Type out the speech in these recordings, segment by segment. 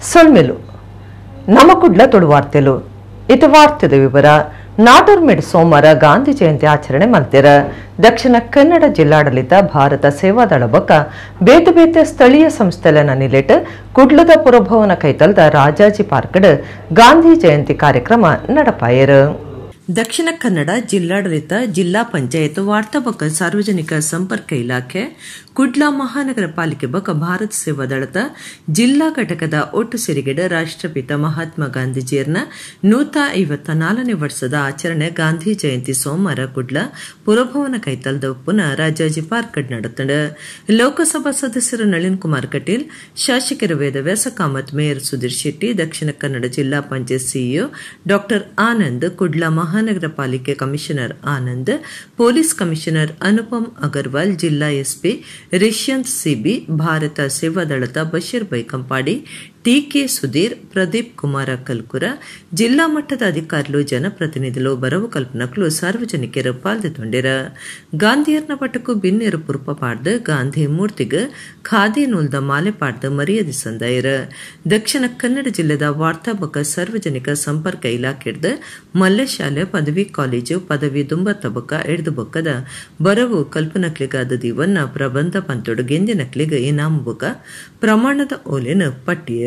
ಸೊಳ್ಮೆಲು ನಮಕುಡ್ಲ ತೊಡು ವಾರ್ತೆಲು ಇದು ವಾರ್ತೆದ ವಿವರ ನಾಡೋರ್ಮೆಡ್ ಸೋಮವಾರ ಗಾಂಧಿ ಜಯಂತಿ ಆಚರಣೆ ಮಾಡ್ತೀರ ದಕ್ಷಿಣ ಕನ್ನಡ ಜಿಲ್ಲಾಡಳಿತ ಭಾರತ ಸೇವಾದಳ ಬೊಕ್ಕ ಬೇತೆ ಬೇತೆ ಸ್ಥಳೀಯ ಸಂಸ್ಥೆಲನ ನಿಲೆಟ್ ಕುಡ್ಲದ ಪುರಭವನ ಕೈತಲ್ದ ರಾಜಾಜಿ ಪಾರ್ಕಡ್ ಗಾಂಧಿ ಜಯಂತಿ ಕಾರ್ಯಕ್ರಮ ನಡಪಾಯರು ದಕ್ಷಿಣ ಕನ್ನಡ ಜಿಲ್ಲಾಡಳಿತ ಜಿಲ್ಲಾ ಪಂಚಾಯತ್ ವಾರ್ತಾ ಬೊಕ್ಕ ಸಾರ್ವಜನಿಕ ಸಂಪರ್ಕ ಇಲಾಖೆ ಕುಡ್ಲಾ ಮಹಾನಗರ ಪಾಲಿಕೆ ಬೊಕ್ಕ ಭಾರತ ಸೇವಾ ದಳದ ಜಿಲ್ಲಾ ಘಟಕದ ಒಟ್ಟು ಸೇರಿಗೆಡ ರಾಷ್ಟ್ರಪಿತ ಮಹಾತ್ಮ ಗಾಂಧೀಜಿಯರ್ನ ನೂತ ಐವತ್ತ ನಾಲ್ಕನೇ ವರ್ಷದ ಆಚರಣೆ ಗಾಂಧಿ ಜಯಂತಿ ಸೋಮವಾರ ಕುಡ್ಲ ಪುರಭವನ ಕೈತಲ್ದ ಪುನಃ ರಾಜಾಜಿ ಪಾರ್ಕ್ ನಡೆತಂಡ ಲೋಕಸಭಾ ಸದಸ್ಯರು ನಳಿನ್ ಕುಮಾರ್ ಕಟೀಲ್ ಶಾಸಕರ ವೇದವ್ಯಾಸ ಕಾಮತ್ ಮೇಯರ್ ಸುಧೀರ್ ಶೆಟ್ಟಿ ದಕ್ಷಿಣ ಕನ್ನಡ ಜಿಲ್ಲಾ ಪಂಚಾಯತ್ ಸಿಇಒ ಡಾಕ್ಟರ್ ಆನಂದ್ ಕುಡ್ಲಾ ಮಹಾನಗರ ಪಾಲಿಕೆ commissioner Anand police commissioner Anupam Agarwal ಜಿಲ್ಲಾ ಎಸ್ಪಿ ರಿಷ್ಯಂತ್ ಸಿಬಿ ಭಾರತ ಸೇವಾದಳದ ಬಶೀರ್ ಬೈಕಂಪಾಡಿ ಟಿಕೆ ಸುಧೀರ್ ಪ್ರದೀಪ್ ಕುಮಾರ ಕಲ್ಕುರ ಜಿಲ್ಲಾ ಮಟ್ಟದ ಅಧಿಕಾರಿಗಳು ಜನಪ್ರತಿನಿಧುలు ಬರವು ಕಲ್ಪನಕ್ಲು ಸಾರ್ವಜನಿಕರು ಪಾಲ್ಗೊಂಡಿರ ಗಾಂಧಿಯರ್ನ ಪಟ್ಟಕ್ಕೂ ಬಿನ್ನೇರು ಪುರುಪ ಪಾಡ್ದು ಗಾಂಧಿ ಮೂರ್ತಿಗೆ ಖಾದಿ ನೂಲ್ದ ಮಾಲೆ ಪಾಡ್ದು ಮರ್ಯಾದೆ ಸಂದಾಯರ ದಕ್ಷಿಣ ಕನ್ನಡ ಜಿಲ್ಲೆದ ವಾರ್ತಾ ಬೊಕ್ಕ ಸಾರ್ವಜನಿಕ ಸಂಪರ್ಕ ಇಲಾಖೆಡ್ದ ಮಲ್ಲೆ ಶಾಲೆ ಪದವಿ ಕಾಲೇಜು ಪದವಿ ದುಂಬತ್ತ ಬೊಕ್ಕ ಎಡ್ದು ಬೊಕ್ಕದ ಬರವು ಕಲ್ಪನಕ್ಲಿಗಾದ ದಿವನ್ನ ಪ್ರಬಂಧ ಪಂತೊಡು ಗೆಂದಿನಕ್ಲಿಗ ಇನಾಮು ಬೊಕ್ಕ ಪ್ರಮಾಣದ ಓಲೆನ ಪಟ್ಟಿಯರ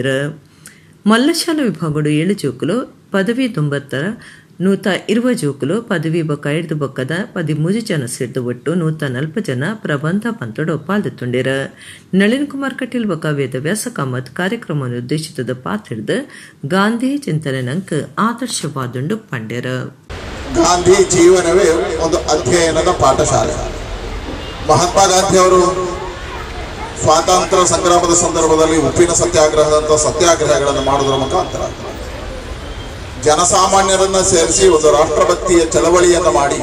ಮಲ್ಲಶಾಲ ವಿಭಾಗಡು ಏಳು ಜೋಕುಲು ಪದವಿ ದುಂಬತ್ತರ ನೂತ ಇರುವ ಜೋಕುಲು ಪದವಿ ಬೊಕ್ಕ ಐದು ಬೊಕ್ಕದ ಪದಿಮೂಜು ಜನ ಸೇರಿದು ಒಟ್ಟು ನೂತ ನಲ್ಪ ಜನ ಪ್ರಬಂಧ ಪಂತೊಡು ಪಾಲ್ದೊಂಡಿರ ನಳಿನ್ ಕುಮಾರ್ ಕಟೀಲ್ ಬೊಕ್ಕ ವೇದವ್ಯಾಸ ಕಾಮತ್ ಕಾರ್ಯಕ್ರಮವನ್ನು ಉದ್ದೇಶಿತದ ಪಾತ್ರಿಡ್ದು ಗಾಂಧಿ ಚಿಂತನೆ ನಂಕ ಆದರ್ಶವಾದುಂಡು ಪಂಡ್ಯರ ಗಾಂಧಿ ಜೀವನವೇ ಒಂದು ಅಧ್ಯಯನದ ಪಾಠಶಾಲೆ ಮಹಾತ್ಮ ಗಾಂಧಿ ಅವರು ಸ್ವಾತಂತ್ರ್ಯ ಸಂಗ್ರಾಮದ ಸಂದರ್ಭದಲ್ಲಿ ಉಪ್ಪಿನ ಸತ್ಯಾಗ್ರಹದಂತ ಸತ್ಯಾಗ್ರಹಗಳನ್ನು ಮಾಡುವುದರ ಮುಖಾಂತರ ಜನಸಾಮಾನ್ಯರನ್ನ ಸೇರಿಸಿ ಒಂದು ರಾಷ್ಟ್ರಭಕ್ತಿಯ ಚಳವಳಿಯನ್ನು ಮಾಡಿ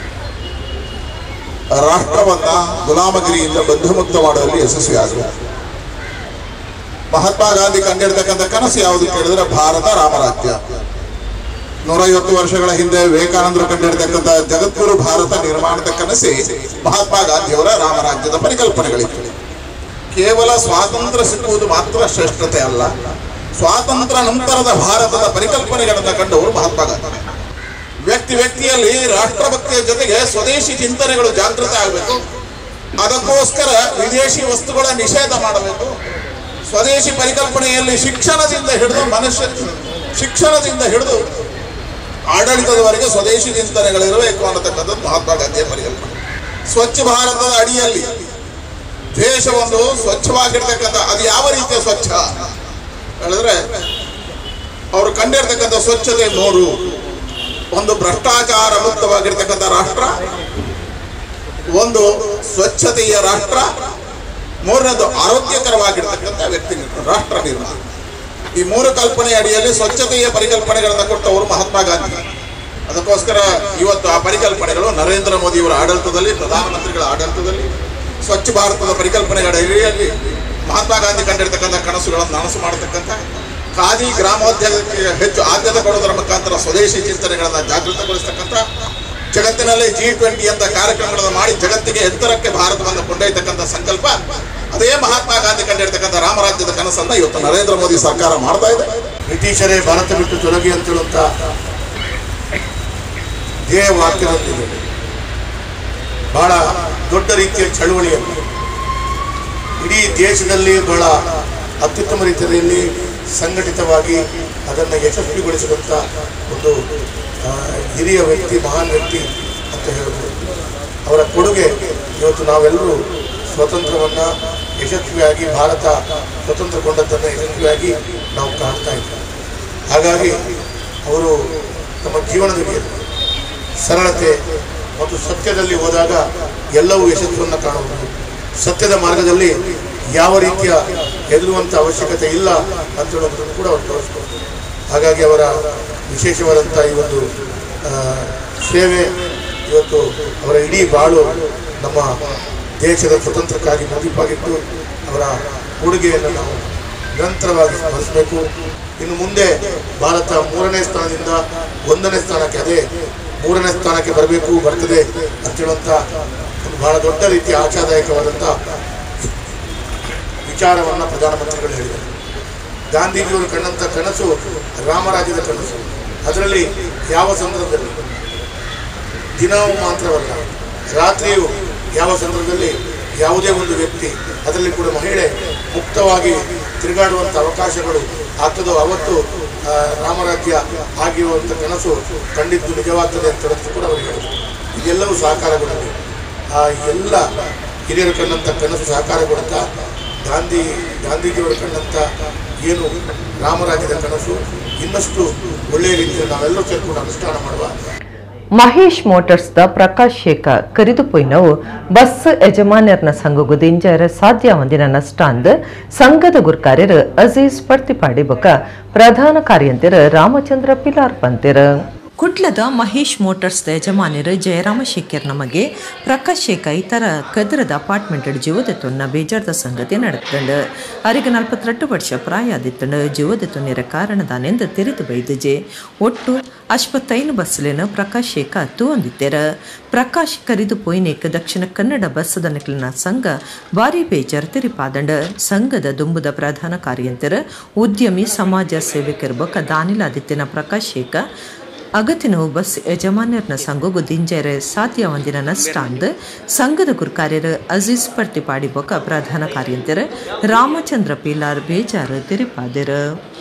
ರಾಷ್ಟ್ರವನ್ನ ಗುಲಾಮಗಿರಿಯಿಂದ ಬಂಧುಮುಕ್ತ ಮಾಡುವಲ್ಲಿ ಯಶಸ್ವಿಯಾದರು ಮಹಾತ್ಮ ಗಾಂಧಿ ಕಂಡಿರ್ತಕ್ಕಂಥ ಕನಸು ಯಾವುದು ಕೇಳಿದ್ರೆ ಭಾರತ ರಾಮರಾಜ್ಯ ನೂರೈವತ್ತು ವರ್ಷಗಳ ಹಿಂದೆ ವಿವೇಕಾನಂದರು ಕಂಡಿರ್ತಕ್ಕಂಥ ಜಗದ್ಗುರು ಭಾರತ ನಿರ್ಮಾಣದ ಕನಸೆ ಮಹಾತ್ಮ ಗಾಂಧಿಯವರ ರಾಮರಾಜ್ಯದ ಪರಿಕಲ್ಪನೆಗಳಿತ್ತು ಕೇವಲ ಸ್ವಾತಂತ್ರ್ಯ ಸಿಕ್ಕುವುದು ಮಾತ್ರ ಶ್ರೇಷ್ಠತೆ ಅಲ್ಲ ಸ್ವಾತಂತ್ರ್ಯ ನಂತರದ ಭಾರತದ ಪರಿಕಲ್ಪನೆಗಳನ್ನು ಕಂಡವರು ಮಹಾತ್ಮ ಗಾಂಧಿ ವ್ಯಕ್ತಿ ವ್ಯಕ್ತಿಯಲ್ಲಿ ರಾಷ್ಟ್ರಭಕ್ತಿಯ ಜೊತೆಗೆ ಸ್ವದೇಶಿ ಚಿಂತನೆಗಳು ಜಾಗೃತ ಆಗಬೇಕು ಅದಕ್ಕೋಸ್ಕರ ವಿದೇಶಿ ವಸ್ತುಗಳ ನಿಷೇಧ ಮಾಡಬೇಕು ಸ್ವದೇಶಿ ಪರಿಕಲ್ಪನೆಯಲ್ಲಿ ಶಿಕ್ಷಣದಿಂದ ಹಿಡಿದು ಮನುಷ್ಯ ಶಿಕ್ಷಣದಿಂದ ಹಿಡಿದು ಆಡಳಿತದವರೆಗೆ ಸ್ವದೇಶಿ ಚಿಂತನೆಗಳಿರಬೇಕು ಅನ್ನತಕ್ಕಂಥದ್ದು ಮಹಾತ್ಮ ಗಾಂಧಿಯ ಪರಿಕಲ್ಪನೆ ಸ್ವಚ್ಛ ಭಾರತದ ಅಡಿಯಲ್ಲಿ ದೇಶವೊಂದು ಸ್ವಚ್ಛವಾಗಿರ್ತಕ್ಕಂಥ ಅದು ಯಾವ ರೀತಿಯ ಸ್ವಚ್ಛ ಹೇಳಿದ್ರೆ ಅವರು ಕಂಡಿರ್ತಕ್ಕಂಥ ಸ್ವಚ್ಛತೆ ಮೂರು ಒಂದು ಭ್ರಷ್ಟಾಚಾರ ಮುಕ್ತವಾಗಿರ್ತಕ್ಕಂಥ ರಾಷ್ಟ್ರ ಒಂದು ಸ್ವಚ್ಛತೆಯ ರಾಷ್ಟ್ರ ಮೂರನೇದು ಆರೋಗ್ಯಕರವಾಗಿರ್ತಕ್ಕಂಥ ವ್ಯಕ್ತಿ ನಿರ್ಮಾಣ ರಾಷ್ಟ್ರ ನಿರ್ಮಾಣ ಈ ಮೂರು ಕಲ್ಪನೆ ಅಡಿಯಲ್ಲಿ ಸ್ವಚ್ಛತೆಯ ಪರಿಕಲ್ಪನೆಗಳನ್ನು ಕೊಟ್ಟವರು ಮಹಾತ್ಮ ಗಾಂಧಿ ಅದಕ್ಕೋಸ್ಕರ ಇವತ್ತು ಆ ಪರಿಕಲ್ಪನೆಗಳು ನರೇಂದ್ರ ಮೋದಿಯವರ ಆಡಳಿತದಲ್ಲಿ ಪ್ರಧಾನಮಂತ್ರಿಗಳ ಆಡಳಿತದಲ್ಲಿ ಸ್ವಚ್ಛ ಭಾರತದ ಪರಿಕಲ್ಪನೆಗಳ ಅಡಿಯಲ್ಲಿ ಮಹಾತ್ಮ ಗಾಂಧಿ ಕಂಡಿರ್ತಕ್ಕಂಥ ಕನಸುಗಳನ್ನು ನನಸು ಮಾಡತಕ್ಕಂಥ ಖಾದಿ ಗ್ರಾಮೋದ್ಯೋಗಕ್ಕೆ ಹೆಚ್ಚು ಆದ್ಯತೆ ಕೊಡೋದರ ಮುಖಾಂತರ ಸ್ವದೇಶಿ ಚಿಂತನೆಗಳನ್ನು ಜಾಗೃತಗೊಳಿಸ್ತಕ್ಕಂಥ ಜಗತ್ತಿನಲ್ಲಿ ಜಿ ಟ್ವೆಂಟಿ ಅಂತ ಕಾರ್ಯಕ್ರಮಗಳನ್ನು ಮಾಡಿ ಜಗತ್ತಿಗೆ ಎತ್ತರಕ್ಕೆ ಭಾರತವನ್ನು ಕೊಂಡೊಯ್ತಕ್ಕಂಥ ಸಂಕಲ್ಪ ಅದೇ ಮಹಾತ್ಮ ಗಾಂಧಿ ಕಂಡಿರ್ತಕ್ಕಂಥ ರಾಮರಾಜ್ಯದ ಕನಸನ್ನ ಇವತ್ತು ನರೇಂದ್ರ ಮೋದಿ ಸರ್ಕಾರ ಮಾಡ್ತಾ ಇದೆ ಬ್ರಿಟಿಷರೇ ಭಾರತ ಬಿಟ್ಟು ತೊಲಗಿ ಅಂತ ಹೇಳುವಂತ ಧ್ಯೇಯ ವಾಕ್ಯದೊಂದಿಗೆ ಬಹಳ ದೊಡ್ಡ ರೀತಿಯ ಚಳುವಳಿಯನ್ನು ಇಡೀ ದೇಶದಲ್ಲಿ ಬಹಳ ಅತ್ಯುತ್ತಮ ರೀತಿಯಲ್ಲಿ ಸಂಘಟಿತವಾಗಿ ಅದನ್ನು ಯಶಸ್ವಿಗೊಳಿಸಿದಂಥ ಒಂದು ಆ, ಹಿರಿಯ ವ್ಯಕ್ತಿ ಮಹಾನ್ ವ್ಯಕ್ತಿ ಅಂತ ಹೇಳ್ಬೋದು ಅವರ ಕೊಡುಗೆ ಇವತ್ತು ನಾವೆಲ್ಲರೂ ಸ್ವತಂತ್ರವನ್ನು ಯಶಸ್ವಿಯಾಗಿ ಭಾರತ ಸ್ವತಂತ್ರಗೊಂಡದ್ದನ್ನು ಯಶಸ್ವಿಯಾಗಿ ನಾವು ಕಾಣ್ತಾ ಇದ್ದೇವೆ ಹಾಗಾಗಿ ಅವರು ತಮ್ಮ ಜೀವನದಲ್ಲಿ ಸರಳತೆ ಮತ್ತು ಸತ್ಯದಲ್ಲಿ ಹೋದಾಗ ಎಲ್ಲವೂ ಯಶಸ್ಸನ್ನು ಕಾಣಬಹುದು ಸತ್ಯದ ಮಾರ್ಗದಲ್ಲಿ ಯಾವ ರೀತಿಯ ಹೆದರುವಂಥ ಅವಶ್ಯಕತೆ ಇಲ್ಲ ಅಂತ ಹೇಳೋದನ್ನು ಕೂಡ ಅವರು ತೋರಿಸ್ಕೊಡ್ತಾರೆ ಹಾಗಾಗಿ ಅವರ ವಿಶೇಷವಾದಂಥ ಈ ಒಂದು ಆ, ಸೇವೆ ಇವತ್ತು ಅವರ ಇಡೀ ಬಾಳು ನಮ್ಮ ದೇಶದ ಸ್ವತಂತ್ರಕ್ಕಾಗಿ ಮುಡಿಪಾಗಿಟ್ಟು ಅವರ ಕೊಡುಗೆಯನ್ನು ನಾವು ನಿರಂತರವಾಗಿ ಸ್ಮರಿಸಬೇಕು ಇನ್ನು ಮುಂದೆ ಭಾರತ ಮೂರನೇ ಸ್ಥಾನದಿಂದ ಒಂದನೇ ಸ್ಥಾನಕ್ಕೆ ಅದೇ ಮೂರನೇ ಸ್ಥಾನಕ್ಕೆ ಬರಬೇಕು ಬರ್ತದೆ ಅಂತ ಹೇಳುವಂಥ ಒಂದು ಬಹಳ ದೊಡ್ಡ ರೀತಿಯ ಆಶಾದಾಯಕವಾದಂಥ ವಿಚಾರವನ್ನು ಪ್ರಧಾನಮಂತ್ರಿಗಳು ಹೇಳಿದರು ಗಾಂಧೀಜಿಯವರು ಕಂಡಂಥ ಕನಸು ರಾಮರಾಜ್ಯದ ಕನಸು ಅದರಲ್ಲಿ ಯಾವ ಸಂದರ್ಭದಲ್ಲಿ ದಿನವೂ ಮಾತ್ರವಲ್ಲ ರಾತ್ರಿಯೂ ಯಾವ ಸಂದರ್ಭದಲ್ಲಿ ಯಾವುದೇ ಒಂದು ವ್ಯಕ್ತಿ ಅದರಲ್ಲಿ ಕೂಡ ಮಹಿಳೆ ಮುಕ್ತವಾಗಿ ತಿರುಗಾಡುವಂಥ ಅವಕಾಶಗಳು ಆಗ್ತದೋ ಅವತ್ತು ಆ, ರಾಮರಾಜ್ಯ ಆಗಿರುವಂಥ ಕನಸು ಕಂಡಿದ್ದು ನಿಜವಾಗ್ತದೆ ಅಂತ ಹೇಳೋದು ಕೂಡ ಅವರು ಹೇಳಿದರು ಇದೆಲ್ಲವೂ ಸಾಕಾರಗೊಳ್ಳಲಿ ಆ ಎಲ್ಲ ಹಿರಿಯರು ಕಂಡಂಥ ಕನಸು ಸಾಕಾರಗೊಳ್ಳುತ್ತಾ ಗಾಂಧಿ ಗಾಂಧೀಜಿಯವರು ಕಂಡಂಥ ಏನು ರಾಮರಾಜ್ಯದ ಕನಸು ಇನ್ನಷ್ಟು ಒಳ್ಳೆಯ ರೀತಿಯಲ್ಲಿ ನಾವೆಲ್ಲರೂ ಸೇರ್ಕೊಂಡು ಅನುಷ್ಠಾನ ಮಾಡುವ ಮಹೇಶ್ ಮೋಟರ್ಸ್ದ ಪ್ರಕಾಶ್ ಶೇಖ ಕರೆದುಪೋಯಿನವು ಬಸ್ ಯಜಮಾನ್ಯರ್ನ ಸಂಘಗು ದಿಂಜರ ಸಾಧ್ಯ ಹೊಂದಿನ ನಷ್ಟ ಅಂದ್ ಸಂಘದ ಗುರ್ಕಾರ್ಯರು ಅಜೀಜ್ ಪಡ್ತಿಪಾಡಿ ಬೊಕ ಪ್ರಧಾನ ಕಾರ್ಯಂತಿರ ರಾಮಚಂದ್ರ ಪಿಲಾರ್ ಪಂತಿರ ಕುಟ್ಲದ ಮಹೇಶ್ ಮೋಟರ್ಸ್ ಯಜಮಾನ್ಯರು ಜಯರಾಮ ಶೇಖರ್ ನಮಗೆ ಪ್ರಕಾಶ್ ಶೇಖ ಇತರ ಕದ್ರದ ಅಪಾರ್ಟ್ಮೆಂಟ್ ಜೀವದ ತೊನ್ನ ಬೇಜಾರ್ದ ಸಂಗತಿ ನಡೆತಂಡು ಅವರಿಗೆ ನಲ್ವತ್ತೆರಡು ವರ್ಷ ಪ್ರಾಯ ಆದಿತ್ತಂಡು ಜೀವದ ತೊನ್ನಿರ ಕಾರಣದಾನೆಂದು ತಿರಿದು ಬೈದಜೆ ಒಟ್ಟು ಅಶ್ವತ್ತೈನು ಬಸ್ಲೇನು ಪ್ರಕಾಶ್ ಶೇಖ ಹತ್ತು ಹೊಂದಿದ್ದೇರ ಪ್ರಕಾಶ್ ಕರಿದು ಪೋಯ್ನೇಕ್ ದಕ್ಷಿಣ ಕನ್ನಡ ಬಸ್ಸದ ನಿಕ್ಲಿನ ಸಂಘ ಭಾರಿ ಬೇಜಾರ್ ತಿರಿಪಾದಂಡ ಸಂಘದ ದುಂಬುದ ಪ್ರಧಾನ ಕಾರ್ಯಂತರ ಉದ್ಯಮಿ ಸಮಾಜ ಸೇವಕರ ಬೊಕ ದಾನಿಲಾದಿತ್ಯನ ಪ್ರಕಾಶ್ ಶೇಖ ಅಗತಿನವು ಬಸ್ ಯಜಮಾನ್ಯರ್ನ ಸಂಘಗು ದಿಂಜರೆ ಸಾಧ್ಯ ಒಂದಿನ ನಷ್ಟ ಅಂದ್ ಸಂಘದ ಗುರ್ಕಾರ್ಯರು ಅಜೀಜ್ ಪರ್ತಿಪಾಡಿ ಬೊಕ ಪ್ರಧಾನ ಕಾರ್ಯಂತರ ರಾಮಚಂದ್ರ ಪಿಲಾರ್ ಬೇಜಾರು ತಿರಿಪಾದಿರ